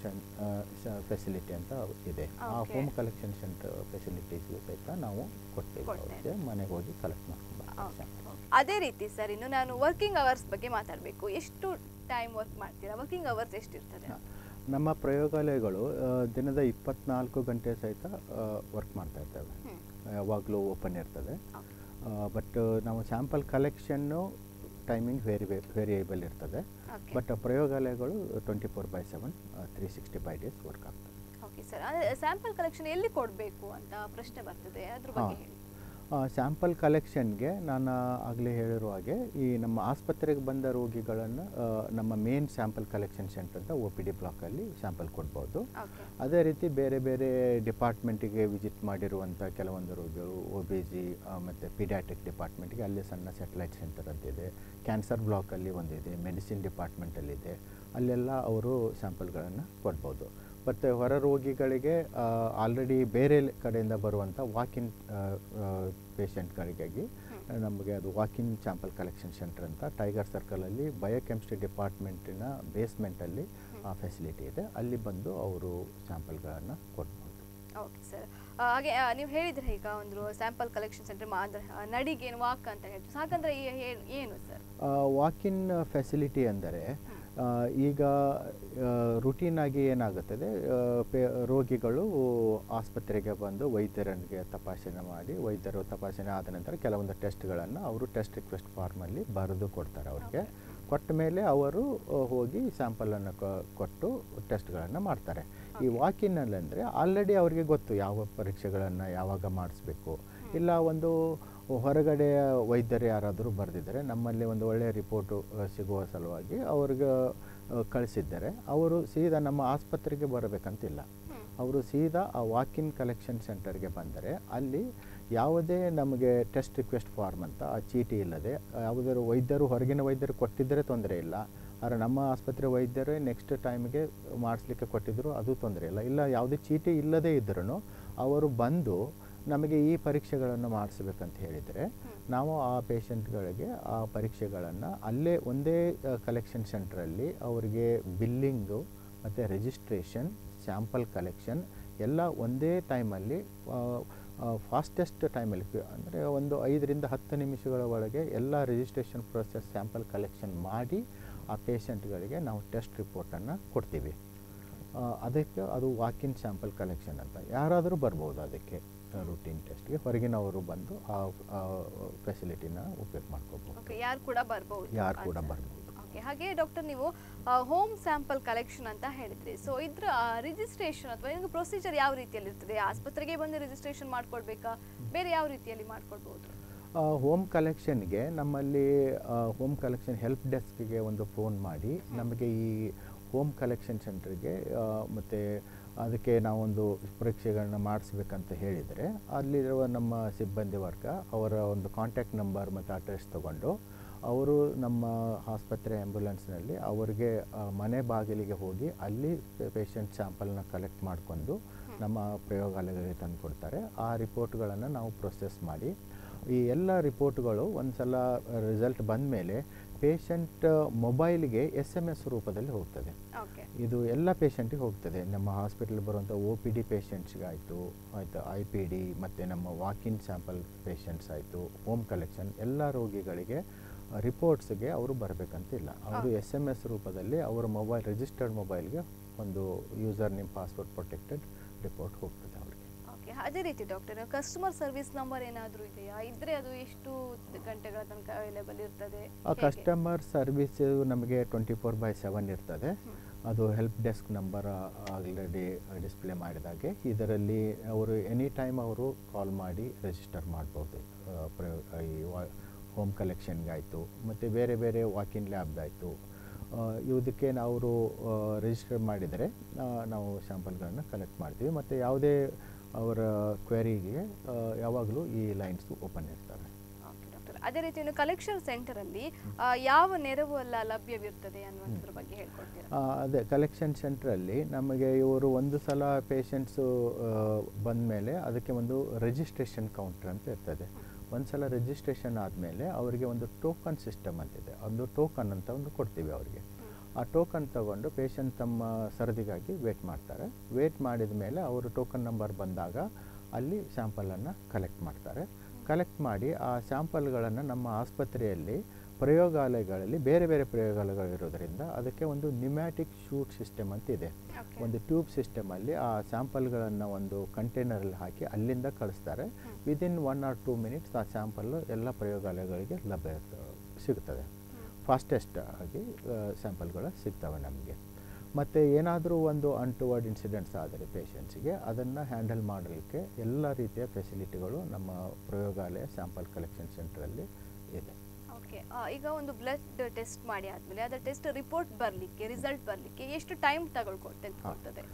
ಫೆಸಿಲಿಟಿ ಅಂತ ಇದೆ ಆ Okay. ಹೋಮ್ ಕಲೆಕ್ಷನ್ ಸೆಂಟರ್ ಫೆಸಿಲಿಟೀಸ್ಗೂ ಸಹಿತ ನಾವು ಕೊಡ್ತೀವಿ ಕೊಡ್ತೇವೆ. ಅವ್ರಿಗೆ ಮನೆಗೆ ಹೋಗಿ ಕಲೆಕ್ಟ್ ಮಾಡ್ಕೊಂಡು ಬರ್ತಾರೆ ಓಕೆ ಓಕೆ ಅದೇ ರೀತಿ ಸರ್ ಇನ್ನು ನಾನು ವರ್ಕಿಂಗ್ ಅವರ್ಸ್ ಬಗ್ಗೆ ಮಾತಾಡಬೇಕು ಎಷ್ಟು ಟೈಮ್ ವರ್ಕ್ ಮಾಡ್ತೀರಾ ವರ್ಕಿಂಗ್ ಅವರ್ಸ್ ಎಷ್ಟಿರ್ತದೆ ನಮ್ಮ ಪ್ರಯೋಗಾಲಯಗಳು ಆ, ದಿನದ ಇಪ್ಪತ್ನಾಲ್ಕು ಗಂಟೆ ಸಹಿತ ವರ್ಕ್ ಮಾಡ್ತಾ ಇರ್ತವೆ ಹ್ಮ್. ಯಾವಾಗಲೂ ಓಪನ್ ಇರ್ತದೆ Okay. ಬಟ್ ನಾವು ಸ್ಯಾಂಪಲ್ ಕಲೆಕ್ಷನ್ನು ಟೈಮಿಂಗ್ ವೇರಿ ವೇರಿಯೇಬಲ್ ಇರ್ತದೆ Okay. ಬಟ್ ಪ್ರಯೋಗಾಲಯಗಳು twenty four by seven three sixty five days work ಆಗ್ತದೆ ಓಕೆ ಸರ್ ಅಂದರೆ ಸ್ಯಾಂಪಲ್ ಕಲೆಕ್ಷನ್ ಎಲ್ಲಿ ಕೊಡಬೇಕು ಅಂತ ಪ್ರಶ್ನೆ ಬರ್ತದೆ ಅದ್ರ ಬಗ್ಗೆ ಹಾ. ಹೇಳಿ ಸ್ಯಾಂಪಲ್ ಕಲೆಕ್ಷನ್ಗೆ ನಾನು ಆಗಲೇ ಹೇಳಿರುವ ಹಾಗೆ ಈ ನಮ್ಮ ಆಸ್ಪತ್ರೆಗೆ ಬಂದ ರೋಗಿಗಳನ್ನು ಆ, ನಮ್ಮ ಮೇನ್ ಸ್ಯಾಂಪಲ್ ಕಲೆಕ್ಷನ್ ಸೆಂಟರ್ ಅಂತ ಒ ಪಿ ಡಿ ಬ್ಲಾಕಲ್ಲಿ ಸ್ಯಾಂಪಲ್ ಕೊಡ್ಬೋದು ಓಕೆ ಅದೇ ರೀತಿ ಬೇರೆ ಬೇರೆ ಡಿಪಾರ್ಟ್ಮೆಂಟಿಗೆ ವಿಸಿಟ್ ಮಾಡಿರುವಂಥ ಕೆಲವೊಂದು ರೋಗಿಗಳು ಒ ಬಿ ಜಿ ಮತ್ತು ಪಿಡ್ಯಾಟಿಕ್ ಡಿಪಾರ್ಟ್ಮೆಂಟ್ಗೆ ಅಲ್ಲಿ ಸಣ್ಣ ಸ್ಯಾಟಲೈಟ್ ಸೆಂಟರ್ ಅಂತಿದೆ ಕ್ಯಾನ್ಸರ್ ಬ್ಲಾಕಲ್ಲಿ ಒಂದಿದೆ ಮೆಡಿಸಿನ್ ಡಿಪಾರ್ಟ್ಮೆಂಟಲ್ಲಿದೆ ಅಲ್ಲೆಲ್ಲ ಅವರು ಸ್ಯಾಂಪಲ್ಗಳನ್ನು ಕೊಡ್ಬೋದು ಮತ್ತು ಹೊರ ರೋಗಿಗಳಿಗೆ ಆಲ್ರೆಡಿ ಬೇರೆ ಕಡೆಯಿಂದ ಬರುವಂಥ ವಾಕಿನ್ ಪೇಷಂಟ್ಗಳಿಗಾಗಿ ನಮಗೆ ಅದು ವಾಕಿನ್ ಸ್ಯಾಂಪಲ್ ಕಲೆಕ್ಷನ್ ಸೆಂಟರ್ ಅಂತ ಟೈಗರ್ ಸರ್ಕಲಲ್ಲಿ ಬಯೋಕೆಮಿಸ್ಟ್ರಿ ಡಿಪಾರ್ಟ್ಮೆಂಟಿನ ಬೇಸ್ಮೆಂಟಲ್ಲಿ ಆ ಫೆಸಿಲಿಟಿ ಇದೆ ಅಲ್ಲಿ ಬಂದು ಅವರು ಸ್ಯಾಂಪಲ್ಗಳನ್ನು ಕೊಡ್ಬೋದು ಓಕೆ ಸರ್ ಹಾಗೆ ಆ, ನೀವು ಹೇಳಿದ್ರೆ ಈಗ ಒಂದು ಸ್ಯಾಂಪಲ್ ಕಲೆಕ್ಷನ್ ಸೆಂಟರ್ ಅಂದರೆ ನಡಿಗೆ ಏನು ವಾಕ್ ಅಂತ ಹೇಳ್ತೀವಿ ಹಾಗಂದ್ರೆ ಈ- ಏನ್- ಏನು ಸರ್ ವಾಕಿನ್ ಫೆಸಿಲಿಟಿ ಅಂದರೆ ಆ, ಈಗ ರುಟೀನ್ ಆಗಿ ಏನಾಗುತ್ತದೆ ಆ, ಪೇ ರೋಗಿಗಳು ಆಸ್ಪತ್ರೆಗೆ ಬಂದು ವೈದ್ಯರಿಗೆ ತಪಾಸಣೆ ಮಾಡಿ ವೈದ್ಯರು ತಪಾಸಣೆ ಆದ ನಂತರ ಕೆಲವೊಂದು ಟೆಸ್ಟ್ಗಳನ್ನು ಅವರು ಟೆಸ್ಟ್ ರಿಕ್ವೆಸ್ಟ್ ಫಾರ್ಮಲ್ಲಿ ಬರೆದು ಕೊಡ್ತಾರೆ ಅವ್ರಿಗೆ ಕೊಟ್ಟ ಮೇಲೆ ಅವರು ಆ, ಹೋಗಿ ಸ್ಯಾಂಪಲನ್ನು ಕೊಟ್ಟು ಟೆಸ್ಟ್ಗಳನ್ನು ಮಾಡ್ತಾರೆ ಈ ವಾಕಿನ್ನಲ್ಲಿ ಅಂದರೆ ಆಲ್ರೆಡಿ ಅವರಿಗೆ ಗೊತ್ತು ಯಾವ ಪರೀಕ್ಷೆಗಳನ್ನು ಯಾವಾಗ ಮಾಡಿಸ್ಬೇಕು ಇಲ್ಲ ಒಂದು ಹೊರಗಡೆ ವೈದ್ಯರು ಯಾರಾದರೂ ಬರೆದಿದ್ದಾರೆ ನಮ್ಮಲ್ಲಿ ಒಂದು ಒಳ್ಳೆಯ ರಿಪೋರ್ಟು ಆ, ಸಿಗುವ ಸಲುವಾಗಿ ಅವ್ರಿಗೆ ಆ, ಕಳಿಸಿದ್ದಾರೆ ಅವರು ಸೀದಾ ನಮ್ಮ ಆಸ್ಪತ್ರೆಗೆ ಬರಬೇಕಂತಿಲ್ಲ ಅವರು ಸೀದಾ ಆ ವಾಕಿನ್ ಕಲೆಕ್ಷನ್ ಸೆಂಟರ್ಗೆ ಬಂದರೆ ಅಲ್ಲಿ ಯಾವುದೇ ನಮಗೆ ಟೆಸ್ಟ್ ರಿಕ್ವೆಸ್ಟ್ ಫಾರ್ಮ್ ಅಂತ ಆ ಚೀಟಿ ಇಲ್ಲದೆ ಯಾವುದಾದ್ರು ವೈದ್ಯರು ಹೊರಗಿನ ವೈದ್ಯರು ಕೊಟ್ಟಿದ್ದರೆ ತೊಂದರೆ ಇಲ್ಲ ಆದರೆ ನಮ್ಮ ಆಸ್ಪತ್ರೆ ವೈದ್ಯರೇ ನೆಕ್ಸ್ಟ್ ಟೈಮ್ಗೆ ಮಾಡಿಸ್ಲಿಕ್ಕೆ ಕೊಟ್ಟಿದ್ದರು ಅದು ತೊಂದರೆ ಇಲ್ಲ ಇಲ್ಲ ಯಾವುದೇ ಚೀಟಿ ಇಲ್ಲದೇ ಇದ್ರೂ ಅವರು ಬಂದು ನಮಗೆ ಈ ಪರೀಕ್ಷೆಗಳನ್ನು ಮಾಡಿಸ್ಬೇಕಂತ ಹೇಳಿದರೆ ನಾವು ಆ ಪೇಷಂಟ್ಗಳಿಗೆ ಆ ಪರೀಕ್ಷೆಗಳನ್ನು ಅಲ್ಲೇ ಒಂದೇ ಕಲೆಕ್ಷನ್ ಸೆಂಟ್ರಲ್ಲಿ ಅವರಿಗೆ ಬಿಲ್ಲಿಂಗು ಮತ್ತು ರಿಜಿಸ್ಟ್ರೇಷನ್ ಸ್ಯಾಂಪಲ್ ಕಲೆಕ್ಷನ್ ಎಲ್ಲ ಒಂದೇ ಟೈಮಲ್ಲಿ ಫಾಸ್ಟೆಸ್ಟ್ ಟೈಮಲ್ಲಿ ಅಂದರೆ ಒಂದು ಐದರಿಂದ ಹತ್ತು ನಿಮಿಷಗಳ ಒಳಗೆ ಎಲ್ಲ ರಿಜಿಸ್ಟ್ರೇಷನ್ ಪ್ರೊಸೆಸ್ ಸ್ಯಾಂಪಲ್ ಕಲೆಕ್ಷನ್ ಮಾಡಿ ಆ ಪೇಷಂಟ್ಗಳಿಗೆ ನಾವು ಟೆಸ್ಟ್ ರಿಪೋರ್ಟನ್ನು ಕೊಡ್ತೀವಿ ಆ, ಅದಕ್ಕೆ ಅದು ವಾಕಿನ್ ಸ್ಯಾಂಪಲ್ ಕಲೆಕ್ಷನ್ ಅಂತ ಯಾರಾದರೂ ಬರ್ಬೋದು ಅದಕ್ಕೆ ರೂಟೀನ್ ಟೆಸ್ಟ್ಗೆ ಹೊರಗಿನವರು ಬಂದು ಆ ಫೆಸಿಲಿಟಿನ ಉಪಯೋಗ ಮಾಡ್ಕೋಬೋದು ಓಕೆ ಯಾರು ಕೂಡ ಬರ್ಬೋದು ಯಾರು ಕೂಡ ಅಂತ. ಬರ್ಬೋದು ಓಕೆ ಹಾಗೆ ಡಾಕ್ಟರ್ ನೀವು ಹೋಮ್ ಸ್ಯಾಂಪಲ್ ಕಲೆಕ್ಷನ್ ಅಂತ ಹೇಳಿದ್ರಿ ಸೊ ಇದ್ರ ರಿಜಿಸ್ಟ್ರೇಷನ್ ಅಥವಾ ಏನು ಪ್ರೊಸೀಜರ್ ಯಾವ ರೀತಿಯಲ್ಲಿ ಇರ್ತದೆ ಆಸ್ಪತ್ರೆಗೆ ಬಂದು ರಿಜಿಸ್ಟ್ರೇಷನ್ ಮಾಡ್ಕೊಳ್ಬೇಕಾ ಬೇರೆ ಯಾವ ರೀತಿಯಲ್ಲಿ ಮಾಡ್ಕೊಳ್ಬಹುದು ಹೋಮ್ ಕಲೆಕ್ಷನ್ಗೆ ನಮ್ಮಲ್ಲಿ ಹೋಮ್ ಕಲೆಕ್ಷನ್ ಹೆಲ್ಪ್ ಡೆಸ್ಕ್ಗೆ ಒಂದು ಫೋನ್ ಮಾಡಿ ನಮಗೆ ಈ ಹೋಮ್ ಕಲೆಕ್ಷನ್ ಸೆಂಟ್ರಿಗೆ ಮತ್ತು ಅದಕ್ಕೆ ನಾವೊಂದು ಪರೀಕ್ಷೆಗಳನ್ನ ಮಾಡಿಸ್ಬೇಕಂತ ಹೇಳಿದರೆ ಅಲ್ಲಿರುವ ನಮ್ಮ ಸಿಬ್ಬಂದಿ ವರ್ಗ ಅವರ ಒಂದು ಕಾಂಟ್ಯಾಕ್ಟ್ ನಂಬರ್ ಮತ್ತು ಅಡ್ರೆಸ್ ತಗೊಂಡು ಅವರು ನಮ್ಮ ಆಸ್ಪತ್ರೆ ಆ್ಯಂಬುಲೆನ್ಸ್ನಲ್ಲಿ ಅವರಿಗೆ ಆ, ಮನೆ ಬಾಗಿಲಿಗೆ ಹೋಗಿ ಅಲ್ಲಿ ಪೇಷಂಟ್ ಸ್ಯಾಂಪಲ್ನ ಕಲೆಕ್ಟ್ ಮಾಡಿಕೊಂಡು ನಮ್ಮ ಪ್ರಯೋಗಾಲಯಗಳಿಗೆ ತಂದು ಕೊಡ್ತಾರೆ ಆ ರಿಪೋರ್ಟ್ಗಳನ್ನು ನಾವು ಪ್ರೊಸೆಸ್ ಮಾಡಿ ಈ ಎಲ್ಲ ರಿಪೋರ್ಟ್ಗಳು ಒಂದು ಸಲ ರಿಸಲ್ಟ್ ಬಂದ ಮೇಲೆ ಪೇಷಂಟ್ ಮೊಬೈಲ್ಗೆ ಎಸ್ ಎಮ್ ಎಸ್ ರೂಪದಲ್ಲಿ ಹೋಗ್ತದೆ ಓಕೆ ಇದು ಎಲ್ಲ ಪೇಷಂಟಿಗೆ ಹೋಗ್ತದೆ ನಮ್ಮ ಹಾಸ್ಪಿಟಲ್ ಬರುವಂಥ ಒ ಪಿ ಡಿ ಪೇಷಂಟ್ಸ್ಗಾಯಿತು ಆಯಿತು ಐ ಪಿ ಡಿ ಮತ್ತು ನಮ್ಮ ವಾಕಿನ್ ಸ್ಯಾಂಪಲ್ ಪೇಷಂಟ್ಸ್ ಆಯಿತು ಹೋಮ್ ಕಲೆಕ್ಷನ್ ಎಲ್ಲ ರೋಗಿಗಳಿಗೆ ರಿಪೋರ್ಟ್ಸ್ಗೆ ಅವರು ಬರಬೇಕಂತಿಲ್ಲ ಅವರು ಎಸ್ ಎಮ್ ಎಸ್ ರೂಪದಲ್ಲಿ ಅವರ ಮೊಬೈಲ್ ರಿಜಿಸ್ಟರ್ಡ್ ಮೊಬೈಲ್ಗೆ ಒಂದು user name password protected report ಹೋಗ್ತದೆ ಅವರಿಗೆ ಓಕೆ ಅದೇ ರೀತಿ ಡಾಕ್ಟರ್ ಕಸ್ಟಮರ್ ಸರ್ವಿಸ್ ನಂಬರ್ ಏನಾದರೂ ಇದೆಯಾ ಇದ್ರೆ ಅದು ಎಷ್ಟು ಗಂಟೆಗಳ ತನಕ ಅವೈಲೇಬಲ್ ಇರ್ತದೆ ಆ ಹೇಗೆ? ಕಸ್ಟಮರ್ ಸರ್ವಿಸ್ ನಮಗೆ ಟ್ವೆಂಟಿ ಫೋರ್ ಬೈ ಸೆವೆನ್ ಇರ್ತದೆ ಅದು help desk number already display ಮಾಡಿದಾಗೆ ಇದರಲ್ಲಿ ಅವರು ಎನಿ ಟೈಮ್ ಅವರು ಕಾಲ್ ಮಾಡಿ ರಿಜಿಸ್ಟರ್ ಮಾಡ್ಬೋದು ಆ, ಪ್ರಯೋ- ಈ ಹೋಮ್ ಕಲೆಕ್ಷನ್ಗಾಯಿತು ಮತ್ತು ಬೇರೆ ಬೇರೆ ವಾಕಿನ್ ಲ್ಯಾಬ್ದಾಯಿತು ಇದಕ್ಕೆ ನಾವು ರಿಜಿಸ್ಟರ್ ಮಾಡಿದರೆ ಆ, ನಾವು ಸ್ಯಾಂಪಲ್ಗಳನ್ನು ಕಲೆಕ್ಟ್ ಮಾಡ್ತೀವಿ ಮತ್ತು ಯಾವುದೇ ಅವರ ಕ್ವೆರಿಗೆ ಯಾವಾಗಲೂ ಈ ಲೈನ್ಸ್ ಓಪನ್ ಇರ್ತವೆ ಓಕೆ ಡಾಕ್ಟರ್ ಅದೇ ರೀತಿ ಇನ್ನು ಕಲೆಕ್ಷನ್ ಸೆಂಟರ್ ಅಲ್ಲಿ ಆ, ಯಾವ ನೆರವು ಎಲ್ಲ ಲಭ್ಯವಿರ್ತದೆ ಅನ್ನುವಂಥದ್ರ ಬಗ್ಗೆ ಹೇಳ್ಕೊಡ್ತೀರಾ ಆ, ಅದೇ ಕಲೆಕ್ಷನ್ ಸೆಂಟ್ರಲ್ಲಿ ನಮಗೆ ಇವರು ಒಂದು ಸಲ ಪೇಷಂಟ್ಸು ಬಂದ ಮೇಲೆ ಅದಕ್ಕೆ ಒಂದು ರಿಜಿಸ್ಟ್ರೇಷನ್ ಕೌಂಟರ್ ಅಂತ ಇರ್ತದೆ ಒಂದು ಸಲ ರಿಜಿಸ್ಟ್ರೇಷನ್ ಆದಮೇಲೆ ಅವರಿಗೆ ಒಂದು ಟೋಕನ್ ಸಿಸ್ಟಮ್ ಅಂತಿದೆ ಒಂದು ಟೋಕನ್ ಅಂತ ಒಂದು ಕೊಡ್ತೀವಿ ಅವರಿಗೆ ಆ ಟೋಕನ್ ತಗೊಂಡು ಪೇಷಂಟ್ ತಮ್ಮ ಸರದಿಗಾಗಿ ವೇಟ್ ಮಾಡ್ತಾರೆ ವೇಟ್ ಮಾಡಿದ ಮೇಲೆ ಅವರು ಟೋಕನ್ ನಂಬರ್ ಬಂದಾಗ ಅಲ್ಲಿ ಸ್ಯಾಂಪಲನ್ನು ಕಲೆಕ್ಟ್ ಮಾಡ್ತಾರೆ ಕಲೆಕ್ಟ್ ಮಾಡಿ ಆ ಸ್ಯಾಂಪಲ್ಗಳನ್ನು ನಮ್ಮ ಆಸ್ಪತ್ರೆಯಲ್ಲಿ ಪ್ರಯೋಗಾಲಯಗಳಲ್ಲಿ ಬೇರೆ ಬೇರೆ ಪ್ರಯೋಗಾಲಯಗಳಿರೋದ್ರಿಂದ ಅದಕ್ಕೆ ಒಂದು ನ್ಯೂಮ್ಯಾಟಿಕ್ ಶೂಟ್ ಸಿಸ್ಟಮ್ ಅಂತ ಇದೆ Okay. ಒಂದು ಟ್ಯೂಬ್ ಸಿಸ್ಟಮಲ್ಲಿ ಆ ಸ್ಯಾಂಪಲ್ಗಳನ್ನು ಒಂದು ಕಂಟೈನರಲ್ಲಿ ಹಾಕಿ ಅಲ್ಲಿಂದ ಕಳಿಸ್ತಾರೆ within one or two minutes ಆ ಸ್ಯಾಂಪಲ್ಲು ಎಲ್ಲ ಪ್ರಯೋಗಾಲಯಗಳಿಗೆ ಲಭ್ಯ ಸಿಗುತ್ತದೆ ಫಾಸ್ಟೆಸ್ಟ್ ಆಗಿ ಸ್ಯಾಂಪಲ್ಗಳು ಸಿಗ್ತವೆ ನಮಗೆ ಮತ್ತು ಏನಾದರೂ ಒಂದು ಅನ್ಟುವರ್ಡ್ ಇನ್ಸಿಡೆಂಟ್ಸ್ ಆದರೆ ಪೇಷಂಟ್ಸಿಗೆ ಅದನ್ನು ಹ್ಯಾಂಡಲ್ ಮಾಡಲಿಕ್ಕೆ ಎಲ್ಲ ರೀತಿಯ ಫೆಸಿಲಿಟಿಗಳು ನಮ್ಮ ಪ್ರಯೋಗಾಲಯ ಸ್ಯಾಂಪಲ್ ಕಲೆಕ್ಷನ್ ಸೆಂಟ್ರಲ್ಲಿ ಇದೆ ಓಕೆ ಈಗ ಒಂದು ಬ್ಲಡ್ ಟೆಸ್ಟ್ ಮಾಡಿ ಆದ್ಮೇಲೆ ಅದರ ಟೆಸ್ಟ್ ರಿಪೋರ್ಟ್ ಬರಲಿಕ್ಕೆ ರಿಸಲ್ಟ್ ಬರಲಿಕ್ಕೆ ಎಷ್ಟು ಟೈಮ್ ತಗೊಳ್ಕೊ ತೆಗೆದುಕೊಳ್ತದೆ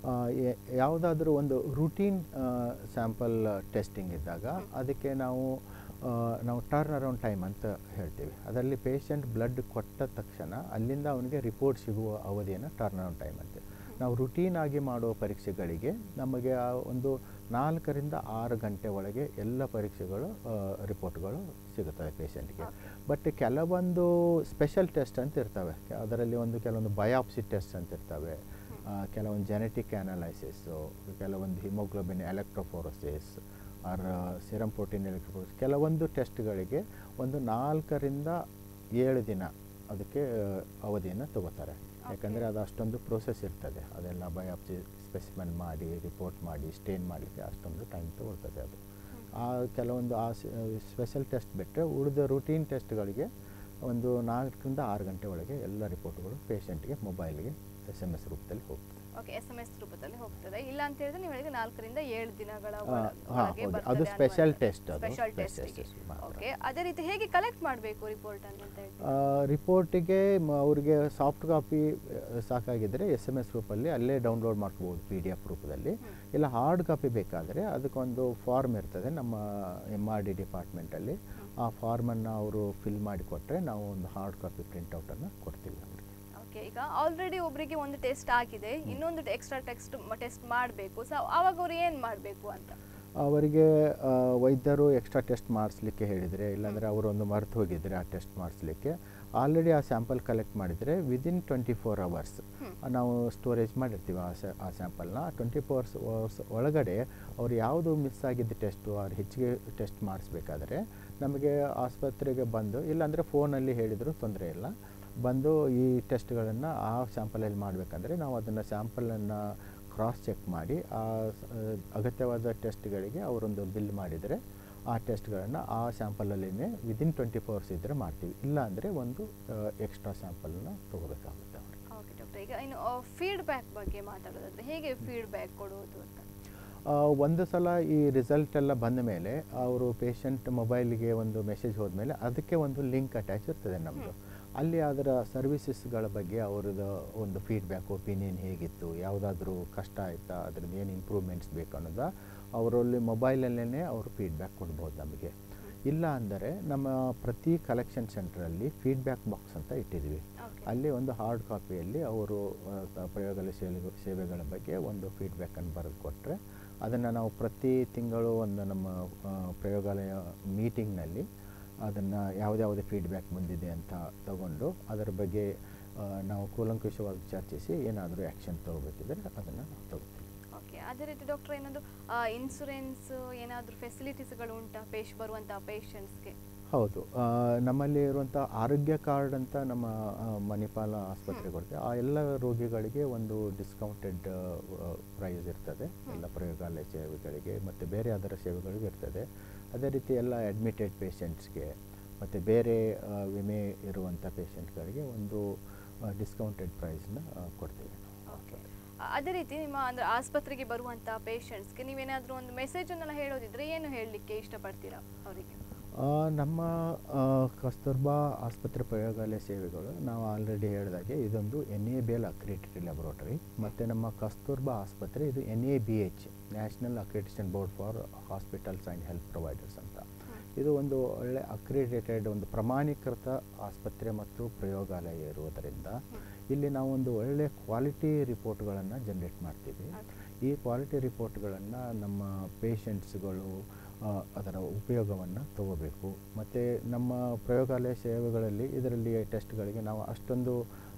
ಯಾವುದಾದ್ರೂ ಒಂದು ರುಟೀನ್ ಸ್ಯಾಂಪಲ್ ಟೆಸ್ಟಿಂಗ್ ಇದ್ದಾಗ ಅದಕ್ಕೆ ನಾವು ಆ, ನಾವು ಟರ್ನ್ ಅರೌಂಡ್ ಟೈಮ್ ಅಂತ ಹೇಳ್ತೀವಿ ಅದರಲ್ಲಿ ಪೇಷಂಟ್ ಬ್ಲಡ್ ಕೊಟ್ಟ ತಕ್ಷಣ ಅಲ್ಲಿಂದ ಅವನಿಗೆ ರಿಪೋರ್ಟ್ ಸಿಗುವ ಅವಧಿಯನ್ನು ಟರ್ನ್ ಅರೌಂಡ್ ಟೈಮ್ ಅಂತ ನಾವು ರುಟೀನ್ ಆಗಿ ಮಾಡುವ ಪರೀಕ್ಷೆಗಳಿಗೆ ನಮಗೆ ಆ ಒಂದು ನಾಲ್ಕರಿಂದ ಆರು ಗಂಟೆ ಒಳಗೆ ಎಲ್ಲ ಪರೀಕ್ಷೆಗಳು ರಿಪೋರ್ಟ್ಗಳು ಸಿಗುತ್ತವೆ ಪೇಷಂಟ್ಗೆ ಬಟ್ ಕೆಲವೊಂದು ಸ್ಪೆಷಲ್ ಟೆಸ್ಟ್ ಅಂತ ಇರ್ತವೆ ಅದರಲ್ಲಿ ಒಂದು ಕೆಲವೊಂದು ಬಯಾಪ್ಸಿ ಟೆಸ್ಟ್ ಅಂತ ಇರ್ತವೆ ಆ, ಕೆಲವೊಂದು ಜೆನೆಟಿಕ್ ಅನಾಲೈಸಿಸ್ಸು ಕೆಲವೊಂದು haemoglobin electrophoresis or serum protein electrophoresis ಕೆಲವೊಂದು ಟೆಸ್ಟ್ಗಳಿಗೆ ಒಂದು ನಾಲ್ಕರಿಂದ ಏಳು ದಿನ ಅದಕ್ಕೆ ಆ, ಅವಧಿಯನ್ನು ತಗೋತಾರೆ ಯಾಕಂದರೆ ಅದು ಅಷ್ಟೊಂದು ಪ್ರೋಸೆಸ್ ಇರ್ತದೆ ಅದೆಲ್ಲ ಬಯಾಪ್ಸಿ ಸ್ಪೆಸಿಮೆನ್ ಮಾಡಿ ರಿಪೋರ್ಟ್ ಮಾಡಿ ಸ್ಟೇನ್ ಮಾಡಲಿಕ್ಕೆ ಅಷ್ಟೊಂದು ಟೈಮ್ ತಗೊಳ್ತದೆ ಅದು ಆ ಕೆಲವೊಂದು ಆ ಸ್ಪೆಷಲ್ ಟೆಸ್ಟ್ ಬಿಟ್ಟರೆ ಉಳಿದ ರುಟೀನ್ ಟೆಸ್ಟ್ಗಳಿಗೆ ಒಂದು ನಾಲ್ಕರಿಂದ ಆರು ಗಂಟೆ ಒಳಗೆ ಎಲ್ಲ ರಿಪೋರ್ಟ್ಗಳು ಪೇಷಂಟ್ಗೆ ಮೊಬೈಲ್ಗೆ ಎಸ್ ಎಮ್ ಎಸ್ ರೂಪದಲ್ಲಿ ಹೋಗ್ತದೆ ಓಕೆ ಎಸ್ ಎಮ್ ಎಸ್ ರೂಪದಲ್ಲಿ ಹೋಗ್ತದೆ ಇಲ್ಲ ಅಂತ ಹೇಳಿದ್ರೆ ನೀವು ಹೇಳಿದ್ರೆ ನಾಲ್ಕರಿಂದ ಏಳು ದಿನಗಳ ಆ, ಒಳ- ಹಾ, ಒಳಗೆ ಹೌದು. ಬರ್ತದೆ ಅದು ಅನ್ನುವಂಥದ್ದು. special test ಅದು. Special Special test ಗೆ. test ಮಾತ್ರ. ಓಕೆ ಅದೇ ರೀತಿ ಹೇಗೆ ಕಲೆಕ್ಟ್ ಮಾಡಬೇಕು ರಿಪೋರ್ಟ್ ಅಂತ ಹೇಳ್ತೀವಿ ರಿಪೋರ್ಟಿಗೆ ಅವರಿಗೆ ಸಾಫ್ಟ್ ಕಾಪಿ ಸಾಕಾಗಿದ್ದರೆ ಎಸ್ ಎಮ್ ಎಸ್ ರೂಪಲ್ಲಿ ಅಲ್ಲೇ ಡೌನ್ಲೋಡ್ ಮಾಡ್ಕೋಬೋದು ಪಿ ಡಿ ಎಫ್ ರೂಪದಲ್ಲಿ ಇಲ್ಲ ಹಾರ್ಡ್ ಕಾಪಿ ಬೇಕಾದರೆ ಅದಕ್ಕೊಂದು ಫಾರ್ಮ್ ಇರ್ತದೆ ನಮ್ಮ ಎಮ್ ಆರ್ ಡಿ ಡಿಪಾರ್ಟ್ಮೆಂಟಲ್ಲಿ ಆ ಫಾರ್ಮನ್ನು ಅವರು ಫಿಲ್ ಮಾಡಿ ಕೊಟ್ಟರೆ ನಾವು ಒಂದು ಹಾರ್ಡ್ ಕಾಪಿ ಪ್ರಿಂಟೌಟನ್ನು ಕೊಡ್ತೀವಿ ಅವರಿಗೆ ಓಕೆ ಈಗ ಆಲ್ರೆಡಿ ಒಬ್ಬರಿಗೆ ಒಂದು ಟೆಸ್ಟ್ ಆಗಿದೆ ಇನ್ನೊಂದು ಎಕ್ಸ್ಟ್ರಾ ಟೆಸ್ಟ್ ಟೆಸ್ಟ್ ಮಾಡಬೇಕು ಸೊ ಅವಾಗ ಅವ್ರು ಏನು ಮಾಡಬೇಕು ಅಂತ ಅವರಿಗೆ ಆ, ವೈದ್ಯರು ಎಕ್ಸ್ಟ್ರಾ ಟೆಸ್ಟ್ ಮಾಡಿಸ್ಲಿಕ್ಕೆ ಹೇಳಿದರೆ ಇಲ್ಲಾಂದರೆ ಅವರೊಂದು ಮರೆತು ಹೋಗಿದ್ರೆ ಆ ಟೆಸ್ಟ್ ಮಾಡಿಸ್ಲಿಕ್ಕೆ ಆಲ್ರೆಡಿ ಆ ಸ್ಯಾಂಪಲ್ ಕಲೆಕ್ಟ್ ಮಾಡಿದರೆ ವಿದಿನ್ ಟ್ವೆಂಟಿ ಫೋರ್ ಅವರ್ಸ್ ನಾವು ಸ್ಟೋರೇಜ್ ಮಾಡಿರ್ತೀವಿ ಆ ಸ್ಯಾ ಆ ಸ್ಯಾಂಪಲ್ನ ಟ್ವೆಂಟಿ ಫೋರ್ ಅವರ್ಸ್ ಒಳಗಡೆ ಅವ್ರು ಯಾವುದು ಮಿಸ್ ಆಗಿದ್ದ ಟೆಸ್ಟು ಅವ್ರು ಹೆಚ್ಚಿಗೆ ಟೆಸ್ಟ್ ಮಾಡಿಸ್ಬೇಕಾದ್ರೆ ನಮಗೆ ಆಸ್ಪತ್ರೆಗೆ ಬಂದು ಇಲ್ಲಾಂದರೆ ಫೋನಲ್ಲಿ ಹೇಳಿದರೂ ತೊಂದರೆ ಇಲ್ಲ ಬಂದು ಈ ಟೆಸ್ಟ್ಗಳನ್ನು ಆ ಸ್ಯಾಂಪಲಲ್ಲಿ ಮಾಡಬೇಕಂದ್ರೆ ನಾವು ಅದನ್ನು ಸ್ಯಾಂಪಲನ್ನು ಕ್ರಾಸ್ ಚೆಕ್ ಮಾಡಿ ಆ ಸ- ಅಗತ್ಯವಾದ ಟೆಸ್ಟ್ಗಳಿಗೆ ಅವರೊಂದು ಬಿಲ್ ಮಾಡಿದರೆ ಆ ಟೆಸ್ಟ್ಗಳನ್ನು ಆ ಸ್ಯಾಂಪಲಲ್ಲಿನೇ ವಿದಿನ್ ಟ್ವೆಂಟಿ ಫೋರ್ಸ್ ಇದ್ದರೆ ಮಾಡ್ತೀವಿ ಇಲ್ಲ ಅಂದರೆ ಒಂದು ಎಕ್ಸ್ಟ್ರಾ ಸ್ಯಾಂಪಲ್ನ ತೊಗೋಬೇಕಾಗುತ್ತೆ ಅವ್ರಿಗೆ ಓಕೆ ಡಾಕ್ಟರ್ ಈಗ ಇನ್ನು ಫೀಡ್ಬ್ಯಾಕ್ ಬಗ್ಗೆ ಮಾತಾಡೋದಾದ್ರೆ ಹೇಗೆ ಫೀಡ್ಬ್ಯಾಕ್ ಕೊಡೋದು ಅಂತ ಆ, ಒಂದು ಸಲ ಈ ರಿಸಲ್ಟ್ ಎಲ್ಲ ಬಂದ ಮೇಲೆ ಅವರು ಪೇಷಂಟ್ ಮೊಬೈಲ್ಗೆ ಒಂದು ಮೆಸೇಜ್ ಹೋದ್ಮೇಲೆ ಅದಕ್ಕೆ ಒಂದು ಲಿಂಕ್ ಅಟ್ಯಾಚ್ ಇರ್ತದೆ ನಮ್ಮದು ಅಲ್ಲಿ ಅದರ ಸರ್ವಿಸಸ್ಗಳ ಬಗ್ಗೆ ಅವ್ರದ್ದು ಒಂದು ಫೀಡ್ಬ್ಯಾಕ್ ಒಪಿನಿಯನ್ ಹೇಗಿತ್ತು ಯಾವುದಾದ್ರೂ ಕಷ್ಟ ಆಯಿತಾ ಅದ್ರದ್ದು ಏನು ಇಂಪ್ರೂವ್ಮೆಂಟ್ಸ್ ಬೇಕು ಅನ್ನೋದ ಅವರಲ್ಲಿ ಮೊಬೈಲಲ್ಲೇ ಅವರು ಫೀಡ್ಬ್ಯಾಕ್ ಕೊಡ್ಬೋದು ನಮಗೆ ಇಲ್ಲ ಅಂದರೆ ನಮ್ಮ ಪ್ರತಿ ಕಲೆಕ್ಷನ್ ಸೆಂಟ್ರಲ್ಲಿ ಫೀಡ್ಬ್ಯಾಕ್ ಬಾಕ್ಸ್ ಅಂತ ಇಟ್ಟಿದ್ದೀವಿ ಓಕೆ ಅಲ್ಲಿ ಒಂದು ಹಾರ್ಡ್ ಕಾಪಿಯಲ್ಲಿ ಅವರು ಆ, ತ- ಪ್ರಯೋಗಾಲಯ ಸೇವೆ ಸೇವೆಗಳ ಬಗ್ಗೆ ಒಂದು ಫೀಡ್ಬ್ಯಾಕನ್ನು ಬರೆದು ಕೊಟ್ಟರೆ ಅದನ್ನು ನಾವು ಪ್ರತಿ ತಿಂಗಳು ಒಂದು ನಮ್ಮ ಆ, ಪ್ರಯೋಗಾಲಯ ಮೀಟಿಂಗ್ನಲ್ಲಿ ಅದನ್ನು ಯಾವುದ್ಯಾವುದೇ ಫೀಡ್ಬ್ಯಾಕ್ ಬಂದಿದೆ ಅಂತ ತಗೊಂಡು ಅದರ ಬಗ್ಗೆ ಆ, ನಾವು ಕೂಲಂಕುಷವಾಗಿ ಚರ್ಚಿಸಿ ಏನಾದರೂ ಆ್ಯಕ್ಷನ್ ತಗೋಬೇಕಿದ್ರೆ ಅದನ್ನು ನಾವು ತಗೋತೀವಿ ಓಕೆ ಅದೇ ರೀತಿ ಡಾಕ್ಟರ್ ಏನೊಂದು ಇನ್ಸೂರೆನ್ಸ್ ಏನಾದರೂ ಫೆಸಿಲಿಟೀಸ್ಗಳು ಉಂಟಾ ಪೇಶ್ ಬರುವಂತಹ ಪೇಷಂಟ್ಸ್ಗೆ ಹೌದು ಆ, ನಮ್ಮಲ್ಲಿ ಇರುವಂಥ ಆರೋಗ್ಯ ಕಾರ್ಡ್ ಅಂತ ನಮ್ಮ ಆ, ಮಣಿಪಾಲ ಆಸ್ಪತ್ರೆ ಕೊಡ್ತೇವೆ ಆ ಎಲ್ಲ ರೋಗಿಗಳಿಗೆ ಒಂದು ಡಿಸ್ಕೌಂಟೆಡ್ ಪ್ರೈಸ್ ಇರ್ತದೆ ಎಲ್ಲ ಪ್ರಯೋಗಾಲಯ ಸೇವೆಗಳಿಗೆ ಮತ್ತು ಬೇರೆ ಅದರ ಸೇವೆಗಳಿಗೂ ಇರ್ತದೆ ಅದೇ ರೀತಿ ಎಲ್ಲ ಅಡ್ಮಿಟೆಡ್ ಪೇಷಂಟ್ಸ್ಗೆ ಮತ್ತು ಬೇರೆ ಆ, ವಿಮೆ ಇರುವಂಥ ಪೇಷಂಟ್ಗಳಿಗೆ ಒಂದು ಡಿಸ್ಕೌಂಟೆಡ್ ಪ್ರೈಸ್ನ ಕೊಡ್ತೇವೆ ನಾವು. ಓಕೆ ಅದೇ ರೀತಿ ನಿಮ್ಮ ಅಂದ್ರೆ ಆಸ್ಪತ್ರೆಗೆ ಬರುವಂಥ ಪೇಷಂಟ್ಸ್ಗೆ ನೀವೇನಾದರೂ ಒಂದು ಮೆಸೇಜನ್ನೆಲ್ಲ ಹೇಳೋದಿದ್ರೆ ಏನು ಹೇಳಲಿಕ್ಕೆ ಇಷ್ಟಪಡ್ತೀರಾ ಅವರಿಗೆ ಆ, ನಮ್ಮ ಆ, ಕಸ್ತೂರ್ಬಾ ಆಸ್ಪತ್ರೆ ಪ್ರಯೋಗಾಲಯ ಸೇವೆಗಳು ನಾವು ಆಲ್ರೆಡಿ ಹೇಳಿದಾಗೆ ಇದೊಂದು N A B L accredited laboratory ಮತ್ತು ನಮ್ಮ ಕಸ್ತೂರ್ಬಾ ಆಸ್ಪತ್ರೆ ಇದು N A B H National Accreditation Board for Hospitals and Health Providers ಅಂತ ಇದು ಒಂದು ಒಳ್ಳೆ ಅಕ್ರಿಡಿಟೆಡ್ ಒಂದು ಪ್ರಮಾಣೀಕೃತ ಆಸ್ಪತ್ರೆ ಮತ್ತು ಪ್ರಯೋಗಾಲಯ ಇರುವುದರಿಂದ ಇಲ್ಲಿ ನಾವು ಒಂದು ಒಳ್ಳೆ ಕ್ವಾಲಿಟಿ ರಿಪೋರ್ಟ್ಗಳನ್ನು ಜನ್ರೇಟ್ ಮಾಡ್ತೀವಿ ಈ ಕ್ವಾಲಿಟಿ ರಿಪೋರ್ಟ್ಗಳನ್ನು ನಮ್ಮ ಪೇಷಂಟ್ಸ್ಗಳು ಅದರ ಉಪಯೋಗವನ್ನು ತಗೋಬೇಕು ಮತ್ತು ನಮ್ಮ ಪ್ರಯೋಗಾಲಯ ಸೇವೆಗಳಲ್ಲಿ ಇದರಲ್ಲಿ ಟೆಸ್ಟ್ಗಳಿಗೆ ನಾವು ಅಷ್ಟೊಂದು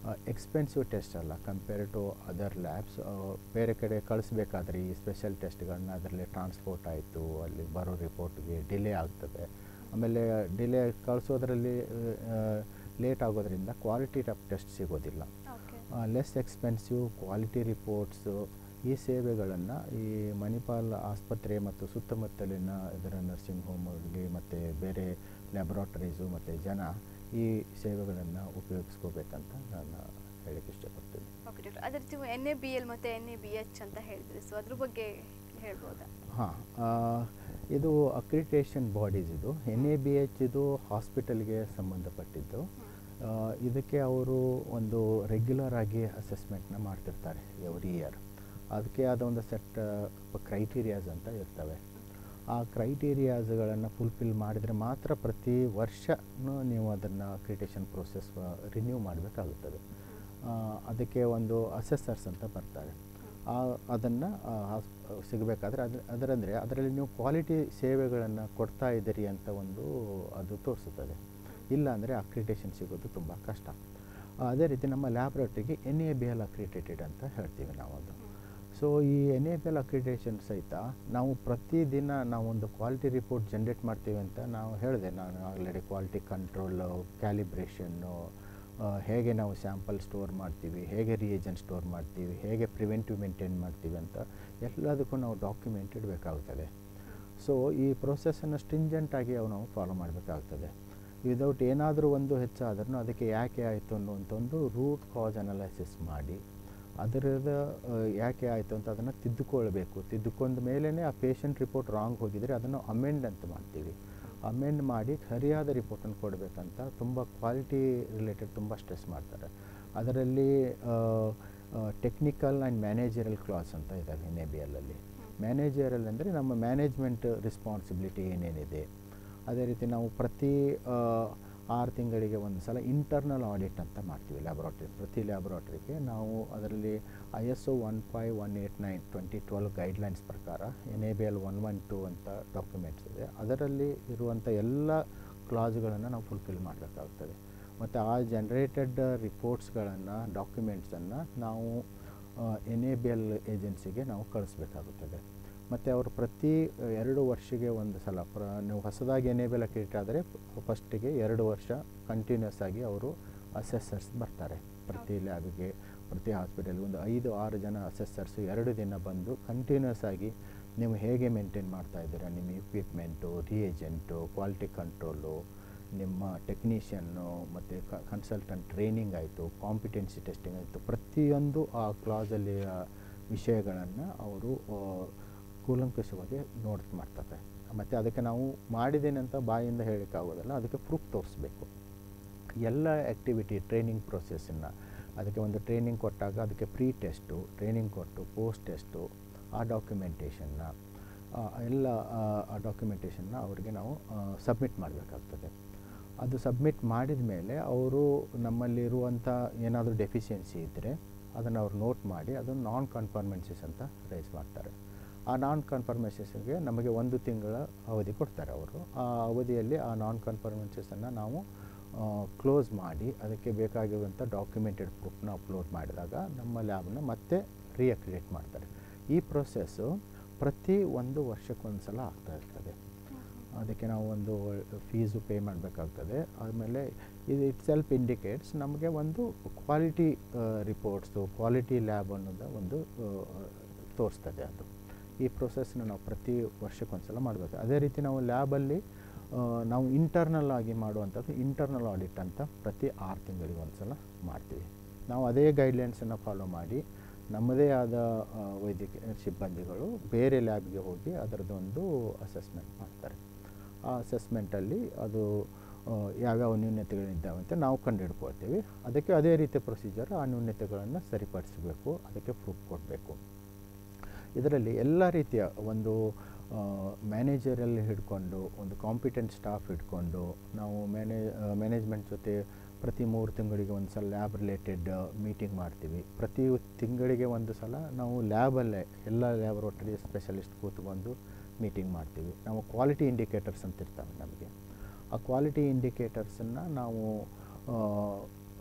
ಎಕ್ಸ್ಪೆನ್ಸಿವ್ ಟೆಸ್ಟ್ ಅಲ್ಲ ಕಂಪೇರ್ ಟು ಅದರ್ ಲ್ಯಾಬ್ಸ್ ಬೇರೆ ಕಡೆ ಕಳಿಸ್ಬೇಕಾದ್ರೆ ಈ ಸ್ಪೆಷಲ್ ಟೆಸ್ಟ್ಗಳನ್ನ ಅದರಲ್ಲಿ ಟ್ರಾನ್ಸ್ಪೋರ್ಟ್ ಆಯಿತು ಅಲ್ಲಿ ಬರೋ ರಿಪೋರ್ಟ್ಗೆ ಡಿಲೇ ಆಗ್ತದೆ ಆಮೇಲೆ ಡಿಲೇ ಕಳಿಸೋದ್ರಲ್ಲಿ ಲೇಟ್ ಆಗೋದ್ರಿಂದ ಕ್ವಾಲಿಟಿ ಟೆಸ್ಟ್ ಸಿಗೋದಿಲ್ಲ okay less expensive quality reports ಈ ಸೇವೆಗಳನ್ನು ಈ ಮಣಿಪಾಲ್ ಆಸ್ಪತ್ರೆ ಮತ್ತು ಸುತ್ತಮುತ್ತಲಿನ ಇದರ ನರ್ಸಿಂಗ್ ಹೋಮ್ಗಳಿಗೆ ಮತ್ತು ಬೇರೆ ಲ್ಯಾಬೊರೇಟರೀಸು ಮತ್ತು ಜನ ಈ ಸೇವೆಗಳನ್ನು ಉಪಯೋಗಿಸ್ಕೋಬೇಕಂತ ನಾನು ಹೇಳಕ್ಕೆ ಇಷ್ಟಪಡ್ತೀನಿ ಓಕೆ ಡಾಕ್ಟರ್ ಅದೇ ರೀತಿ ಎನ್ ಎ ಬಿ ಎಲ್ ಮತ್ತು ಎನ್ ಎ ಬಿ ಎಚ್ ಅಂತ ಹೇಳಿದ್ರಿ ಸೊ ಅದ್ರ ಬಗ್ಗೆ ಹೇಳ್ಬೋದಾ ಹಾಂ ಇದು ಅಕ್ರಿಟೇಷನ್ ಬಾಡೀಸ್ ಇದು ಎನ್ ಎ ಬಿ ಎಚ್ ಇದು ಹಾಸ್ಪಿಟಲ್ಗೆ ಸಂಬಂಧಪಟ್ಟಿದ್ದು ಆ, ಇದಕ್ಕೆ ಅವರು ಒಂದು ರೆಗ್ಯುಲರ್ ಆಗಿ ಅಸೆಸ್ಮೆಂಟ್ನ ಮಾಡ್ತಿರ್ತಾರೆ ಎವ್ರಿ ಇಯರ್ ಅದಕ್ಕೆ ಆದ ಒಂದು ಸೆಟ್ ಕ್ರೈಟೀರಿಯಾಸ್ ಅಂತ ಇರ್ತವೆ ಆ ಕ್ರೈಟೀರಿಯಾಸ್ಗಳನ್ನು ಫುಲ್ಫಿಲ್ ಮಾಡಿದರೆ ಮಾತ್ರ ಪ್ರತಿ ವರ್ಷನೂ ನೀವು ಅದನ್ನು ಅಕ್ರಿಟೇಷನ್ ಪ್ರೋಸೆಸ್ ರಿನ್ಯೂ ಮಾಡಬೇಕಾಗುತ್ತದೆ ಆ, ಅದಕ್ಕೆ ಒಂದು ಅಸೆಸರ್ಸ್ ಅಂತ ಬರ್ತಾರೆ ಆ ಅದನ್ನು ಸಿಗಬೇಕಾದ್ರೆ ಅದು ಅದರಂದರೆ ಅದರಲ್ಲಿ ನೀವು ಕ್ವಾಲಿಟಿ ಸೇವೆಗಳನ್ನು ಕೊಡ್ತಾ ಇದ್ದೀರಿ ಅಂತ ಒಂದು ಅದು ತೋರಿಸುತ್ತದೆ ಇಲ್ಲ ಅಂದರೆ ಅಕ್ರಿಟೇಷನ್ ಸಿಗೋದು ತುಂಬ ಕಷ್ಟ ಆ, ಅದೇ ರೀತಿ ನಮ್ಮ ಲ್ಯಾಬ್ರೇಟ್ರಿಗೆ N A B L accredited ಅಂತ ಹೇಳ್ತೀವಿ ನಾವೊಂದು ಸೊ ಈ N A B L accreditation ಸಹಿತ ನಾವು ಪ್ರತಿದಿನ ನಾವೊಂದು ಕ್ವಾಲಿಟಿ ರಿಪೋರ್ಟ್ ಜನ್ರೇಟ್ ಮಾಡ್ತೀವಿ ಅಂತ ನಾವು ಹೇಳಿದೆ ನಾನು ಆಲ್ರೆಡಿ ಕ್ವಾಲಿಟಿ ಕಂಟ್ರೋಲು ಕ್ಯಾಲಿಬ್ರೇಷನ್ನು ಹೇಗೆ ನಾವು ಸ್ಯಾಂಪಲ್ ಸ್ಟೋರ್ ಮಾಡ್ತೀವಿ ಹೇಗೆ ರಿಯೇಜನ್ ಸ್ಟೋರ್ ಮಾಡ್ತೀವಿ ಹೇಗೆ ಪ್ರಿವೆಂಟಿವ್ ಮೇಂಟೈನ್ ಮಾಡ್ತೀವಿ ಅಂತ ಎಲ್ಲದಕ್ಕೂ ನಾವು ಡಾಕ್ಯುಮೆಂಟ್ ಇಡಬೇಕಾಗ್ತದೆ ಸೊ ಈ ಪ್ರೊಸೆಸನ್ನು ಸ್ಟ್ರಿಂಜೆಂಟಾಗಿ ಅವು ನಾವು ಫಾಲೋ ಮಾಡಬೇಕಾಗ್ತದೆ ವಿದೌಟ್ ಏನಾದರೂ ಒಂದು ಹೆಚ್ಚಾದ್ರೂ ಅದಕ್ಕೆ ಯಾಕೆ ಆಯಿತು ಅನ್ನುವಂಥ ಒಂದು ರೂಟ್ ಕಾಸ್ ಅನಲೈಸಿಸ್ ಮಾಡಿ ಅದರದ ಆ, ಯಾಕೆ ಆಯಿತು ಅಂತ ಅದನ್ನು ತಿದ್ದುಕೊಳ್ಬೇಕು ತಿದ್ದುಕೊಂಡ ಮೇಲೇ ಆ ಪೇಷಂಟ್ ರಿಪೋರ್ಟ್ ರಾಂಗ್ ಹೋಗಿದರೆ ಅದನ್ನು ಅಮೆಂಡ್ ಅಂತ ಮಾಡ್ತೀವಿ ಅಮೆಂಡ್ ಮಾಡಿ ಸರಿಯಾದ ರಿಪೋರ್ಟನ್ನು ಕೊಡಬೇಕಂತ ತುಂಬ ಕ್ವಾಲಿಟಿ ರಿಲೇಟೆಡ್ ತುಂಬ ಸ್ಟ್ರೆಸ್ ಮಾಡ್ತಾರೆ ಅದರಲ್ಲಿ ಟೆಕ್ನಿಕಲ್ ಆ್ಯಂಡ್ ಮ್ಯಾನೇಜರಲ್ ಕ್ಲಾಸ್ ಅಂತ ಇದ್ದಾವೆ ಎನ್ ಎ ಬಿ ಎಲ್ಲಲ್ಲಿ ಮ್ಯಾನೇಜರಲ್ ಅಂದರೆ ನಮ್ಮ ಮ್ಯಾನೇಜ್ಮೆಂಟ್ ರೆಸ್ಪಾನ್ಸಿಬಿಲಿಟಿ ಏನೇನಿದೆ ಅದೇ ರೀತಿ ನಾವು ಪ್ರತಿ ಆ, ಆರು ತಿಂಗಳಿಗೆ ಒಂದು ಸಲ ಇಂಟರ್ನಲ್ ಆಡಿಟ್ ಅಂತ ಮಾಡ್ತೀವಿ ಲ್ಯಾಬೊರೇಟ್ರಿ ಪ್ರತಿ ಲ್ಯಾಬೊರೇಟ್ರಿಗೆ ನಾವು ಅದರಲ್ಲಿ I S O one five one eight nine twenty twelve guidelines ಪ್ರಕಾರ N A B L one one two ಅಂತ ಡಾಕ್ಯುಮೆಂಟ್ಸ್ ಇದೆ ಅದರಲ್ಲಿ ಇರುವಂಥ ಎಲ್ಲ ಕ್ಲಾಸ್ಗಳನ್ನು ನಾವು ಫುಲ್ಫಿಲ್ ಮಾಡಬೇಕಾಗ್ತದೆ ಮತ್ತು ಆ ಜನ್ರೇಟೆಡ್ ರಿಪೋರ್ಟ್ಸ್ಗಳನ್ನು ಡಾಕ್ಯುಮೆಂಟ್ಸನ್ನು ನಾವು ಎನ್ ಎ ಬಿ ಎಲ್ ಏಜೆನ್ಸಿಗೆ ನಾವು ಕಳಿಸ್ಬೇಕಾಗುತ್ತದೆ ಮತ್ತು ಅವರು ಪ್ರತಿ ಆ, ಎರಡು ವರ್ಷಕ್ಕೆ ಒಂದು ಸಲ ಪ್ರ ನೀವು ಹೊಸದಾಗಿ N A B L accredit ಆದರೆ ಫಸ್ಟಿಗೆ ಎರಡು ವರ್ಷ ಕಂಟಿನ್ಯೂಸ್ ಆಗಿ ಅವರು ಅಸೆಸರ್ಸ್ ಬರ್ತಾರೆ ಪ್ರತಿ ಲ್ಯಾಬಿಗೆ ಪ್ರತಿ ಹಾಸ್ಪಿಟಲ್ಗೆ ಒಂದು ಐದು ಆರು ಜನ ಅಸೆಸರ್ಸು ಎರಡು ದಿನ ಬಂದು ಕಂಟಿನ್ಯೂಸ್ ಆಗಿ ನೀವು ಹೇಗೆ ಮೇಂಟೈನ್ ಮಾಡ್ತಾ ಇದ್ದೀರಾ ನಿಮ್ಮ ಇಕ್ವಿಪ್ಮೆಂಟು ರಿಯೇಜೆಂಟು ಕ್ವಾಲಿಟಿ ಕಂಟ್ರೋಲು ನಿಮ್ಮ ಟೆಕ್ನಿಷಿಯನ್ನು ಮತ್ತು ಕನ್ಸಲ್ಟೆಂಟ್ ಟ್ರೈನಿಂಗ್ ಆಯಿತು ಕಾಂಪಿಟೆನ್ಸಿ ಟೆಸ್ಟಿಂಗ್ ಆಯಿತು ಪ್ರತಿಯೊಂದು ಆ ಕ್ಲಾಸಲ್ಲಿ ವಿಷಯಗಳನ್ನು ಅವರು ಆ, ಕೂಲಂಕಷವಾಗಿ ನೋಡ್ ಮಾಡ್ತಾರೆ ಮತ್ತು ಅದಕ್ಕೆ ನಾವು ಮಾಡಿದ್ದೇನೆ ಅಂತ ಬಾಯಿಂದ ಹೇಳೋಕ್ಕಾಗೋದಲ್ಲ ಅದಕ್ಕೆ ಪ್ರೂಫ್ ತೋರಿಸ್ಬೇಕು ಎಲ್ಲ ಆ್ಯಕ್ಟಿವಿಟಿ ಟ್ರೈನಿಂಗ್ ಪ್ರೊಸೆಸ್ಸನ್ನು ಅದಕ್ಕೆ ಒಂದು ಟ್ರೈನಿಂಗ್ ಕೊಟ್ಟಾಗ ಅದಕ್ಕೆ ಪ್ರೀ ಟೆಸ್ಟು ಟ್ರೈನಿಂಗ್ ಕೊಟ್ಟು ಪೋಸ್ಟ್ ಟೆಸ್ಟು ಆ ಡಾಕ್ಯುಮೆಂಟೇಷನ್ನ ಎಲ್ಲ ಆ ಡಾಕ್ಯುಮೆಂಟೇಷನ್ನ ಅವರಿಗೆ ನಾವು ಸಬ್ಮಿಟ್ ಮಾಡಬೇಕಾಗ್ತದೆ ಅದು ಸಬ್ಮಿಟ್ ಮಾಡಿದ ಮೇಲೆ ಅವರು ನಮ್ಮಲ್ಲಿರುವಂಥ ಏನಾದರೂ ಡೆಫಿಷಿಯನ್ಸಿ ಇದ್ದರೆ ಅದನ್ನು ಅವ್ರು ನೋಟ್ ಮಾಡಿ ಅದನ್ನು ನಾನ್ ಕನ್ಫರ್ಮೆನ್ಸಸ್ ಅಂತ ರೈಸ್ ಮಾಡ್ತಾರೆ ಆ ನಾನ್ ಕನ್ಫರ್ಮೇಷನ್ಸ್ಗೆ ನಮಗೆ ಒಂದು ತಿಂಗಳ ಅವಧಿ ಕೊಡ್ತಾರೆ ಅವರು ಆ ಅವಧಿಯಲ್ಲಿ ಆ ನಾನ್ ಕನ್ಫರ್ಮೆನ್ಸಸನ್ನು ನಾವು ಕ್ಲೋಸ್ ಮಾಡಿ ಅದಕ್ಕೆ ಬೇಕಾಗಿರುವಂಥ ಡಾಕ್ಯುಮೆಂಟೆಡ್ ಪ್ರೂಫ್ನ ಅಪ್ಲೋಡ್ ಮಾಡಿದಾಗ ನಮ್ಮ ಲ್ಯಾಬ್ನ ಮತ್ತೆ ರೀಅಕ್ರಿಯೇಟ್ ಮಾಡ್ತಾರೆ ಈ ಪ್ರೊಸೆಸ್ಸು ಪ್ರತಿ ಒಂದು ವರ್ಷಕ್ಕೊಂದು ಸಲ ಆಗ್ತಾ ಇರ್ತದೆ ಅದಕ್ಕೆ ನಾವು ಒಂದು ಫೀಸು ಪೇ ಮಾಡಬೇಕಾಗ್ತದೆ ಆಮೇಲೆ ಇದು ಇಟ್ ಸೆಲ್ಫ್ ಇಂಡಿಕೇಟ್ಸ್ ನಮಗೆ ಒಂದು ಕ್ವಾಲಿಟಿ ರಿಪೋರ್ಟ್ಸು ಕ್ವಾಲಿಟಿ ಲ್ಯಾಬ್ ಅನ್ನೋದು ಒಂದು ತೋರಿಸ್ತದೆ ಅದು ಈ ಪ್ರೊಸೆಸ್ನ ನಾವು ಪ್ರತಿ ವರ್ಷಕ್ಕೊಂದು ಸಲ ಮಾಡಬೇಕು ಅದೇ ರೀತಿ ನಾವು ಲ್ಯಾಬಲ್ಲಿ ನಾವು ಇಂಟರ್ನಲ್ ಆಗಿ ಮಾಡುವಂಥದ್ದು ಇಂಟರ್ನಲ್ ಆಡಿಟ್ ಅಂತ ಪ್ರತಿ ಆರು ತಿಂಗಳಿಗೆ ಒಂದು ಸಲ ಮಾಡ್ತೀವಿ ನಾವು ಅದೇ ಗೈಡ್ಲೈನ್ಸನ್ನು ಫಾಲೋ ಮಾಡಿ ನಮ್ಮದೇ ಆದ ಆ, ವೈದ್ಯಕೀಯ ಸಿಬ್ಬಂದಿಗಳು ಬೇರೆ ಲ್ಯಾಬ್ಗೆ ಹೋಗಿ ಅದರದ್ದೊಂದು ಅಸೆಸ್ಮೆಂಟ್ ಮಾಡ್ತಾರೆ ಆ ಅಸೆಸ್ಮೆಂಟಲ್ಲಿ ಅದು ಆ, ಯಾವ್ಯಾವ ನ್ಯೂನತೆಗಳಿದ್ದಾವೆ ಅಂತ ನಾವು ಕಂಡುಹಿಡ್ಕೊಳ್ತೀವಿ ಅದಕ್ಕೆ ಅದೇ ರೀತಿಯ ಪ್ರೊಸೀಜರ್ ಆ ನ್ಯೂನತೆಗಳನ್ನು ಸರಿಪಡಿಸಬೇಕು ಅದಕ್ಕೆ ಪ್ರೂಫ್ ಕೊಡಬೇಕು ಇದರಲ್ಲಿ ಎಲ್ಲ ರೀತಿಯ ಒಂದು ಮ್ಯಾನೇಜರಲ್ಲಿ ಹಿಡ್ಕೊಂಡು ಒಂದು ಕಾಂಪಿಟೆಂಟ್ ಸ್ಟಾಫ್ ಹಿಡ್ಕೊಂಡು ನಾವು ಮ್ಯಾನೇ ಮ್ಯಾನೇಜ್ಮೆಂಟ್ ಜೊತೆ ಪ್ರತಿ ಮೂರು ತಿಂಗಳಿಗೆ ಒಂದು ಸಲ ಲ್ಯಾಬ್ ರಿಲೇಟೆಡ್ ಮೀಟಿಂಗ್ ಮಾಡ್ತೀವಿ ಪ್ರತಿ ತಿಂಗಳಿಗೆ ಒಂದು ಸಲ ನಾವು ಲ್ಯಾಬಲ್ಲೇ ಎಲ್ಲ ಲ್ಯಾಬೊರೇಟರಿ ಸ್ಪೆಷಲಿಸ್ಟ್ ಕೂತ್ಕೊಂಡು ಮೀಟಿಂಗ್ ಮಾಡ್ತೀವಿ ನಾವು ಕ್ವಾಲಿಟಿ ಇಂಡಿಕೇಟರ್ಸ್ ಅಂತ ಇರ್ತವೆ ನಮಗೆ ಆ ಕ್ವಾಲಿಟಿ ಇಂಡಿಕೇಟರ್ಸನ್ನು ನಾವು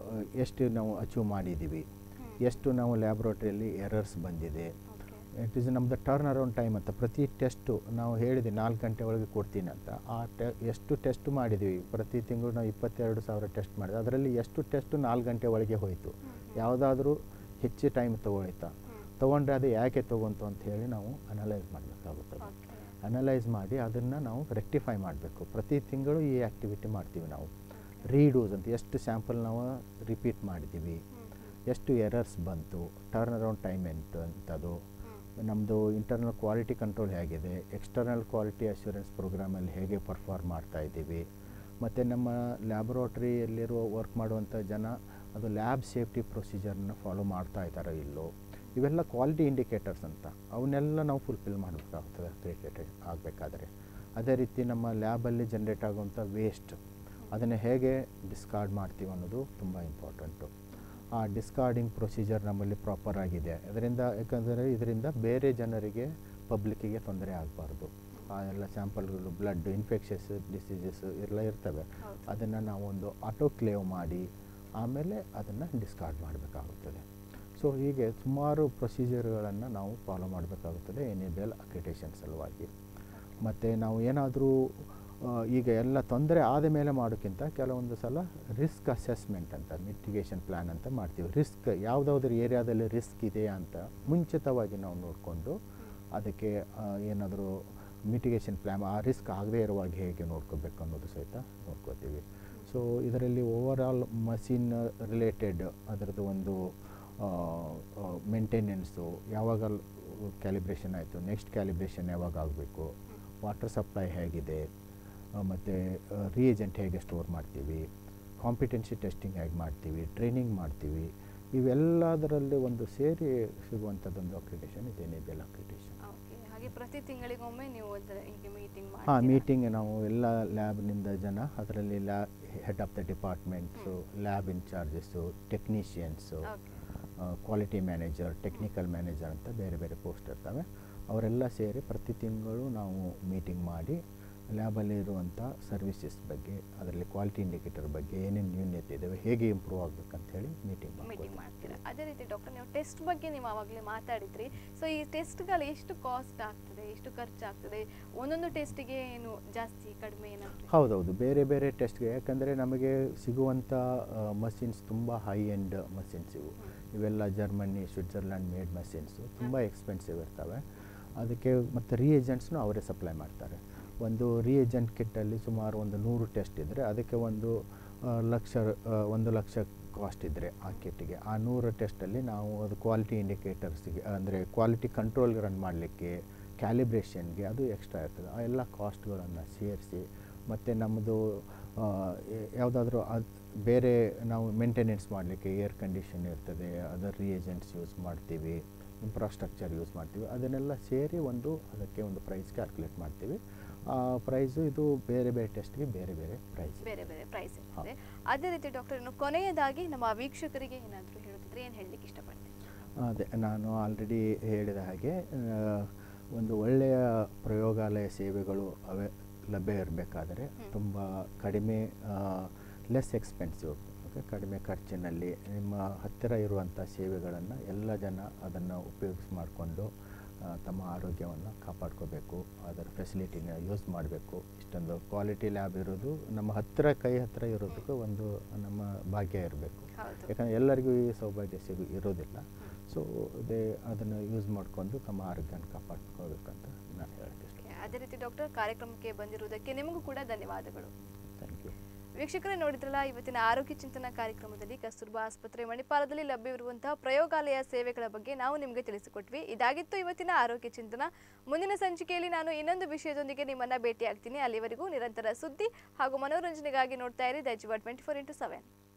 ಎಷ್ಟು ನಾವು ಅಚೀವ್ ಮಾಡಿದ್ದೀವಿ ಎಷ್ಟು ನಾವು ಲ್ಯಾಬ್ರೋಟ್ರಿಯಲ್ಲಿ ಎರರ್ಸ್ ಬಂದಿದೆ ಇಟ್ ಈಸ್ ನಮ್ಮದು ಟರ್ನ್ ಅರೌಂಡ್ ಟೈಮ್ ಅಂತ ಪ್ರತಿ ಟೆಸ್ಟು ನಾವು ಹೇಳಿದೆ ನಾಲ್ಕು ಗಂಟೆ ಒಳಗೆ ಕೊಡ್ತೀನಿ ಅಂತ ಆ ಟೆ ಎಷ್ಟು ಟೆಸ್ಟ್ ಮಾಡಿದ್ದೀವಿ ಪ್ರತಿ ತಿಂಗಳು ನಾವು ಇಪ್ಪತ್ತೆರಡು ಸಾವಿರ ಟೆಸ್ಟ್ ಮಾಡಿದ್ವಿ ಅದರಲ್ಲಿ ಎಷ್ಟು ಟೆಸ್ಟು ನಾಲ್ಕು ಗಂಟೆ ಒಳಗೆ ಹೋಯಿತು ಯಾವುದಾದ್ರೂ ಹೆಚ್ಚು ಟೈಮ್ ತೊಗೊಳ್ತಾ ತೊಗೊಂಡ್ರೆ ಅದು ಯಾಕೆ ತೊಗೊಂತು ಅಂತ ಹೇಳಿ ನಾವು ಅನಲೈಸ್ ಮಾಡಬೇಕಾಗುತ್ತದೆ ಅನಲೈಸ್ ಮಾಡಿ ಅದನ್ನು ನಾವು ರೆಕ್ಟಿಫೈ ಮಾಡಬೇಕು ಪ್ರತಿ ತಿಂಗಳು ಈ ಆ್ಯಕ್ಟಿವಿಟಿ ಮಾಡ್ತೀವಿ ನಾವು ರೀಡೋಸ್ ಅಂತ ಎಷ್ಟು ಸ್ಯಾಂಪಲ್ ನಾವು ರಿಪೀಟ್ ಮಾಡಿದ್ದೀವಿ ಎಷ್ಟು ಎರರ್ಸ್ ಬಂತು ಟರ್ನ್ ಅರೌಂಡ್ ಟೈಮ್ ಎಂಟು ಅಂತದು ನಮ್ಮದು ಇಂಟರ್ನಲ್ ಕ್ವಾಲಿಟಿ ಕಂಟ್ರೋಲ್ ಹೇಗಿದೆ ಎಕ್ಸ್ಟರ್ನಲ್ ಕ್ವಾಲಿಟಿ ಅಶ್ಯೂರೆನ್ಸ್ ಪ್ರೋಗ್ರಾಮಲ್ಲಿ ಹೇಗೆ ಪರ್ಫಾರ್ಮ್ ಮಾಡ್ತಾ ಇದ್ದೀವಿ ಮತ್ತು ನಮ್ಮ ಲ್ಯಾಬೊರೇಟ್ರಿಯಲ್ಲಿರುವ ವರ್ಕ್ ಮಾಡುವಂಥ ಜನ ಅದು ಲ್ಯಾಬ್ ಸೇಫ್ಟಿ ಪ್ರೊಸೀಜರ್ನ ಫಾಲೋ ಮಾಡ್ತಾ ಇದ್ದಾರೋ ಇಲ್ಲೋ ಇವೆಲ್ಲ ಕ್ವಾಲಿಟಿ ಇಂಡಿಕೇಟರ್ಸ್ ಅಂತ ಅವನ್ನೆಲ್ಲ ನಾವು ಫುಲ್ಫಿಲ್ ಮಾಡಬೇಕಾಗ್ತದೆ ಕ್ರಿಕೆಟ್ ಆಗಬೇಕಾದ್ರೆ ಅದೇ ರೀತಿ ನಮ್ಮ ಲ್ಯಾಬಲ್ಲಿ ಜನ್ರೇಟ್ ಆಗುವಂಥ ವೇಸ್ಟ್ ಅದನ್ನು ಹೇಗೆ ಡಿಸ್ಕಾರ್ಡ್ ಮಾಡ್ತೀವಿ ಅನ್ನೋದು ತುಂಬ ಇಂಪಾರ್ಟೆಂಟು ಆ ಡಿಸ್ಕಾರ್ಡಿಂಗ್ ಪ್ರೊಸೀಜರ್ ನಮ್ಮಲ್ಲಿ ಪ್ರಾಪರ್ ಆಗಿದೆ ಅದರಿಂದ ಯಾಕಂದರೆ ಇದರಿಂದ ಬೇರೆ ಜನರಿಗೆ ಪಬ್ಲಿಕ್ಕಿಗೆ ತೊಂದರೆ ಆಗಬಾರ್ದು ಆ ಎಲ್ಲ ಸ್ಯಾಂಪಲ್ಗಳು ಬ್ಲಡ್ ಇನ್ಫೆಕ್ಷಸ್ ಡಿಸೀಸಸ್ ಎಲ್ಲ ಇರ್ತವೆ ಅದನ್ನು ನಾವು ಒಂದು ಆಟೋಕ್ಲೇವ್ ಮಾಡಿ ಆಮೇಲೆ ಅದನ್ನು ಡಿಸ್ಕಾರ್ಡ್ ಮಾಡಬೇಕಾಗುತ್ತದೆ ಸೊ ಹೀಗೆ ಸುಮಾರು ಪ್ರೊಸೀಜರ್ಗಳನ್ನು ನಾವು ಫಾಲೋ ಮಾಡಬೇಕಾಗುತ್ತದೆ ಎನೇಬಲ್ ಅಕ್ರಿಟೇಷನ್ ಸಲುವಾಗಿ ಮತ್ತು ನಾವು ಏನಾದರೂ ಈಗ ಎಲ್ಲ ತೊಂದರೆ ಆದ ಮೇಲೆ ಮಾಡೋಕ್ಕಿಂತ ಕೆಲವೊಂದು ಸಲ ರಿಸ್ಕ್ ಅಸೆಸ್ಮೆಂಟ್ ಅಂತ ಮಿಟಿಗೇಷನ್ ಪ್ಲ್ಯಾನ್ ಅಂತ ಮಾಡ್ತೀವಿ ರಿಸ್ಕ್ ಯಾವುದಾದ್ರೂ ಏರಿಯಾದಲ್ಲಿ ರಿಸ್ಕ್ ಇದೆಯಾ ಅಂತ ಮುಂಚಿತವಾಗಿ ನಾವು ನೋಡಿಕೊಂಡು ಅದಕ್ಕೆ ಏನಾದರೂ ಮಿಟಿಗೇಷನ್ ಪ್ಲ್ಯಾನ್ ಆ ರಿಸ್ಕ್ ಆಗದೇ ಇರುವಾಗ ಹೇಗೆ ನೋಡ್ಕೋಬೇಕು ಅನ್ನೋದು ಸಹಿತ ನೋಡ್ಕೋತೀವಿ ಸೊ ಇದರಲ್ಲಿ ಓವರ್ ಆಲ್ ಮಷಿನ್ ರಿಲೇಟೆಡ್ ಅದರದ್ದು ಒಂದು ಮೇಂಟೆನೆನ್ಸು ಯಾವಾಗ ಕ್ಯಾಲಿಬ್ರೇಷನ್ ಆಯಿತು ನೆಕ್ಸ್ಟ್ ಕ್ಯಾಲಿಬ್ರೇಷನ್ ಯಾವಾಗ ಆಗಬೇಕು ವಾಟರ್ ಸಪ್ಲೈ ಹೇಗಿದೆ ಮತ್ತು ರಿಯೇಜೆಂಟ್ ಹೇಗೆ ಸ್ಟೋರ್ ಮಾಡ್ತೀವಿ ಕಾಂಪಿಟೆನ್ಸಿ ಟೆಸ್ಟಿಂಗ್ ಹೇಗೆ ಮಾಡ್ತೀವಿ ಟ್ರೈನಿಂಗ್ ಮಾಡ್ತೀವಿ ಇವೆಲ್ಲದರಲ್ಲಿ ಒಂದು ಸೇರಿ ಸಿಗುವಂಥದ್ದೊಂದು ಅಕ್ರಿಟೇಷನ್ ಇದೆ ನೇಬಲ್ ಅಕ್ರಿಟೇಷನ್ ಓಕೆ ಹಾಗೆ ಪ್ರತಿ ತಿಂಗಳಿಗೊಮ್ಮೆ ನೀವು ಒಂಥರ ಹೀಗೆ ಮೀಟಿಂಗ್ ಹಾಂ ಮೀಟಿಂಗ್ ನಾವು ಎಲ್ಲ ಲ್ಯಾಬ್ನಿಂದ ಜನ ಅದರಲ್ಲಿ ಲ್ಯಾ head of the departments lab incharges technicians quality manager technical manager ಅಂತ ಬೇರೆ ಬೇರೆ ಪೋಸ್ಟ್ ಇರ್ತವೆ ಅವರೆಲ್ಲ ಸೇರಿ ಪ್ರತಿ ತಿಂಗಳು ನಾವು ಮೀಟಿಂಗ್ ಮಾಡಿ ಲ್ಯಾಬಲ್ಲಿ ಇರುವಂಥ ಸರ್ವಿಸಸ್ ಬಗ್ಗೆ ಅದರಲ್ಲಿ ಕ್ವಾಲಿಟಿ ಇಂಡಿಕೇಟರ್ ಬಗ್ಗೆ ಏನೇನು ನ್ಯೂನ್ಯತೆ ಇದ್ದಾವೆ ಹೇಗೆ ಇಂಪ್ರೂವ್ ಆಗಬೇಕಂತ ಹೇಳಿ ಮೀಟಿಂಗ್ ಮೀಟಿಂಗ್ ಮಾಡ್ತೀರಾ ಅದೇ ರೀತಿ ಡಾಕ್ಟರ್ ನೀವು ಟೆಸ್ಟ್ ಬಗ್ಗೆ ನೀವು ಆವಾಗಲೇ ಮಾತಾಡಿದ್ರಿ ಸೊ ಈ ಟೆಸ್ಟ್ಗಳು ಎಷ್ಟು ಕಾಸ್ಟ್ ಆಗ್ತದೆ ಎಷ್ಟು ಖರ್ಚಾಗ್ತದೆ ಒಂದೊಂದು ಟೆಸ್ಟಿಗೆ ಏನು ಜಾಸ್ತಿ ಕಡಿಮೆ ಏನಾದ್ರು ಹೌದೌದು ಬೇರೆ ಬೇರೆ ಟೆಸ್ಟ್ಗೆ ಯಾಕಂದರೆ ನಮಗೆ ಸಿಗುವಂಥ ಮಷಿನ್ಸ್ ತುಂಬ ಹೈ ಎಂಡ್ ಮಷಿನ್ಸ್ ಇವು ಇವೆಲ್ಲ ಜರ್ಮನಿ ಸ್ವಿಟ್ಜರ್ಲ್ಯಾಂಡ್ ಮೇಡ್ ಮಷಿನ್ಸು ತುಂಬ ಎಕ್ಸ್ಪೆನ್ಸಿವ್ ಇರ್ತವೆ ಅದಕ್ಕೆ ಮತ್ತು ರಿಯೇಜೆಂಟ್ಸ್ನು ಅವರೇ ಸಪ್ಲೈ ಮಾಡ್ತಾರೆ ಒಂದು ರಿಯೇಜೆಂಟ್ ಕಿಟ್ಟಲ್ಲಿ ಸುಮಾರು ಒಂದು ನೂರು ಟೆಸ್ಟ್ ಇದ್ದರೆ ಅದಕ್ಕೆ ಒಂದು ಲಕ್ಷ ಒಂದು ಲಕ್ಷ ಕಾಸ್ಟ್ ಇದ್ದರೆ ಆ ಕಿಟ್ಟಿಗೆ ಆ ನೂರು ಟೆಸ್ಟಲ್ಲಿ ನಾವು ಅದು ಕ್ವಾಲಿಟಿ ಇಂಡಿಕೇಟರ್ಸ್ಗೆ ಅಂದರೆ ಕ್ವಾಲಿಟಿ ಕಂಟ್ರೋಲ್ ರನ್ ಮಾಡಲಿಕ್ಕೆ ಕ್ಯಾಲಿಬ್ರೇಷನ್ಗೆ ಅದು ಎಕ್ಸ್ಟ್ರಾ ಇರ್ತದೆ ಆ ಎಲ್ಲ ಕಾಸ್ಟ್ಗಳನ್ನು ಸೇರಿಸಿ ಮತ್ತು ನಮ್ಮದು ಯಾವುದಾದ್ರೂ ಅದು ಬೇರೆ ನಾವು ಮೇಂಟೆನೆನ್ಸ್ ಮಾಡಲಿಕ್ಕೆ ಏರ್ ಕಂಡೀಷನ್ ಇರ್ತದೆ ಅದರ್ ರಿಯೇಜೆಂಟ್ಸ್ ಯೂಸ್ ಮಾಡ್ತೀವಿ ಇನ್ಫ್ರಾಸ್ಟ್ರಕ್ಚರ್ ಯೂಸ್ ಮಾಡ್ತೀವಿ ಅದನ್ನೆಲ್ಲ ಸೇರಿ ಒಂದು ಅದಕ್ಕೆ ಒಂದು ಪ್ರೈಸ್ ಕ್ಯಾಲ್ಕುಲೇಟ್ ಮಾಡ್ತೀವಿ ಆ ಪ್ರೈಸು ಇದು ಬೇರೆ ಬೇರೆ ಟೆಸ್ಟ್ಗೆ ಬೇರೆ ಬೇರೆ ಪ್ರೈಸ್ ಬೇರೆ ಬೇರೆ ಪ್ರೈಸ್ ಇರ್ತದೆ ಅದೇ ರೀತಿ ಡಾಕ್ಟರ್ ಇನ್ನು ಕೊನೆಯದಾಗಿ ನಮ್ಮ ವೀಕ್ಷಕರಿಗೆ ಏನಾದರೂ ಹೇಳೋದಿದ್ರೆ ಏನು ಹೇಳಲಿಕ್ಕೆ ಇಷ್ಟಪಡ್ತೀನಿ ಅದೇ ನಾನು ಆಲ್ರೆಡಿ ಹೇಳಿದ ಹಾಗೆ ಆ, ಒಂದು ಒಳ್ಳೆಯ ಪ್ರಯೋಗಾಲಯ ಸೇವೆಗಳು ಅವೇ ಲಭ್ಯ ಇರಬೇಕಾದರೆ ತುಂಬ ಕಡಿಮೆ ಲೆಸ್ ಎಕ್ಸ್ಪೆನ್ಸಿವ್ ಓಕೆ ಕಡಿಮೆ ಖರ್ಚಿನಲ್ಲಿ ನಿಮ್ಮ ಹತ್ತಿರ ಇರುವಂಥ ಸೇವೆಗಳನ್ನು ಎಲ್ಲ ಜನ ಅದನ್ನು ಉಪಯೋಗಿಸಿ ಮಾಡಿಕೊಂಡು ತಮ್ಮ ಆರೋಗ್ಯವನ್ನು ಕಾಪಾಡ್ಕೋಬೇಕು ಅದರ ಫೆಸಿಲಿಟಿನ ಯೂಸ್ ಮಾಡಬೇಕು ಇಷ್ಟೊಂದು ಕ್ವಾಲಿಟಿ ಲ್ಯಾಬ್ ಇರೋದು ನಮ್ಮ ಹತ್ತಿರ ಕೈ ಹತ್ತಿರ ಇರೋದಕ್ಕೂ ಒಂದು ನಮ್ಮ ಭಾಗ್ಯ ಇರಬೇಕು ಹೌದು ಯಾಕಂದರೆ ಎಲ್ಲರಿಗೂ ಈ ಸೌಭಾಗ್ಯ ಸಿಗು ಇರೋದಿಲ್ಲ ಸೊ ಅದೇ ಅದನ್ನು ಯೂಸ್ ಮಾಡಿಕೊಂಡು ತಮ್ಮ ಆರೋಗ್ಯನ ಕಾಪಾಡ್ಕೋಬೇಕಂತ ನಾನು ಹೇಳಕ್ಕೆ ಇಷ್ಟ Okay, ಅದೇ ರೀತಿ ಡಾಕ್ಟರ್ ಕಾರ್ಯಕ್ರಮಕ್ಕೆ ಬಂದಿರುವುದಕ್ಕೆ ನಿಮಗೂ ಕೂಡ ಧನ್ಯವಾದಗಳು ಥ್ಯಾಂಕ್ ಯು ವೀಕ್ಷಕರೇ ನೋಡಿದ್ರಲ್ಲ ಇವತ್ತಿನ ಆರೋಗ್ಯ ಚಿಂತನ ಕಾರ್ಯಕ್ರಮದಲ್ಲಿ ಕಸ್ತೂರ್ಬಾ ಆಸ್ಪತ್ರೆ ಮಣಿಪಾಲದಲ್ಲಿ ಲಭ್ಯವಿರುವಂತಹ ಪ್ರಯೋಗಾಲಯ ಸೇವೆಗಳ ಬಗ್ಗೆ ನಾವು ನಿಮಗೆ ತಿಳಿಸಿಕೊಟ್ವಿ ಇದಾಗಿತ್ತು ಇವತ್ತಿನ ಆರೋಗ್ಯ ಚಿಂತನ ಮುಂದಿನ ಸಂಚಿಕೆಯಲ್ಲಿ ನಾನು ಇನ್ನೊಂದು ವಿಷಯದೊಂದಿಗೆ ನಿಮ್ಮನ್ನ ಭೇಟಿಯಾಗ್ತೀನಿ ಅಲ್ಲಿವರೆಗೂ ನಿರಂತರ ಸುದ್ದಿ ಹಾಗೂ ಮನೋರಂಜನೆಗಾಗಿ ನೋಡ್ತಾ ಇರಿ ದೈಜಿವಾ ಟ್ವೆಂಟಿ ಫೋರ್ ಇಂಟು ಸೆವೆನ್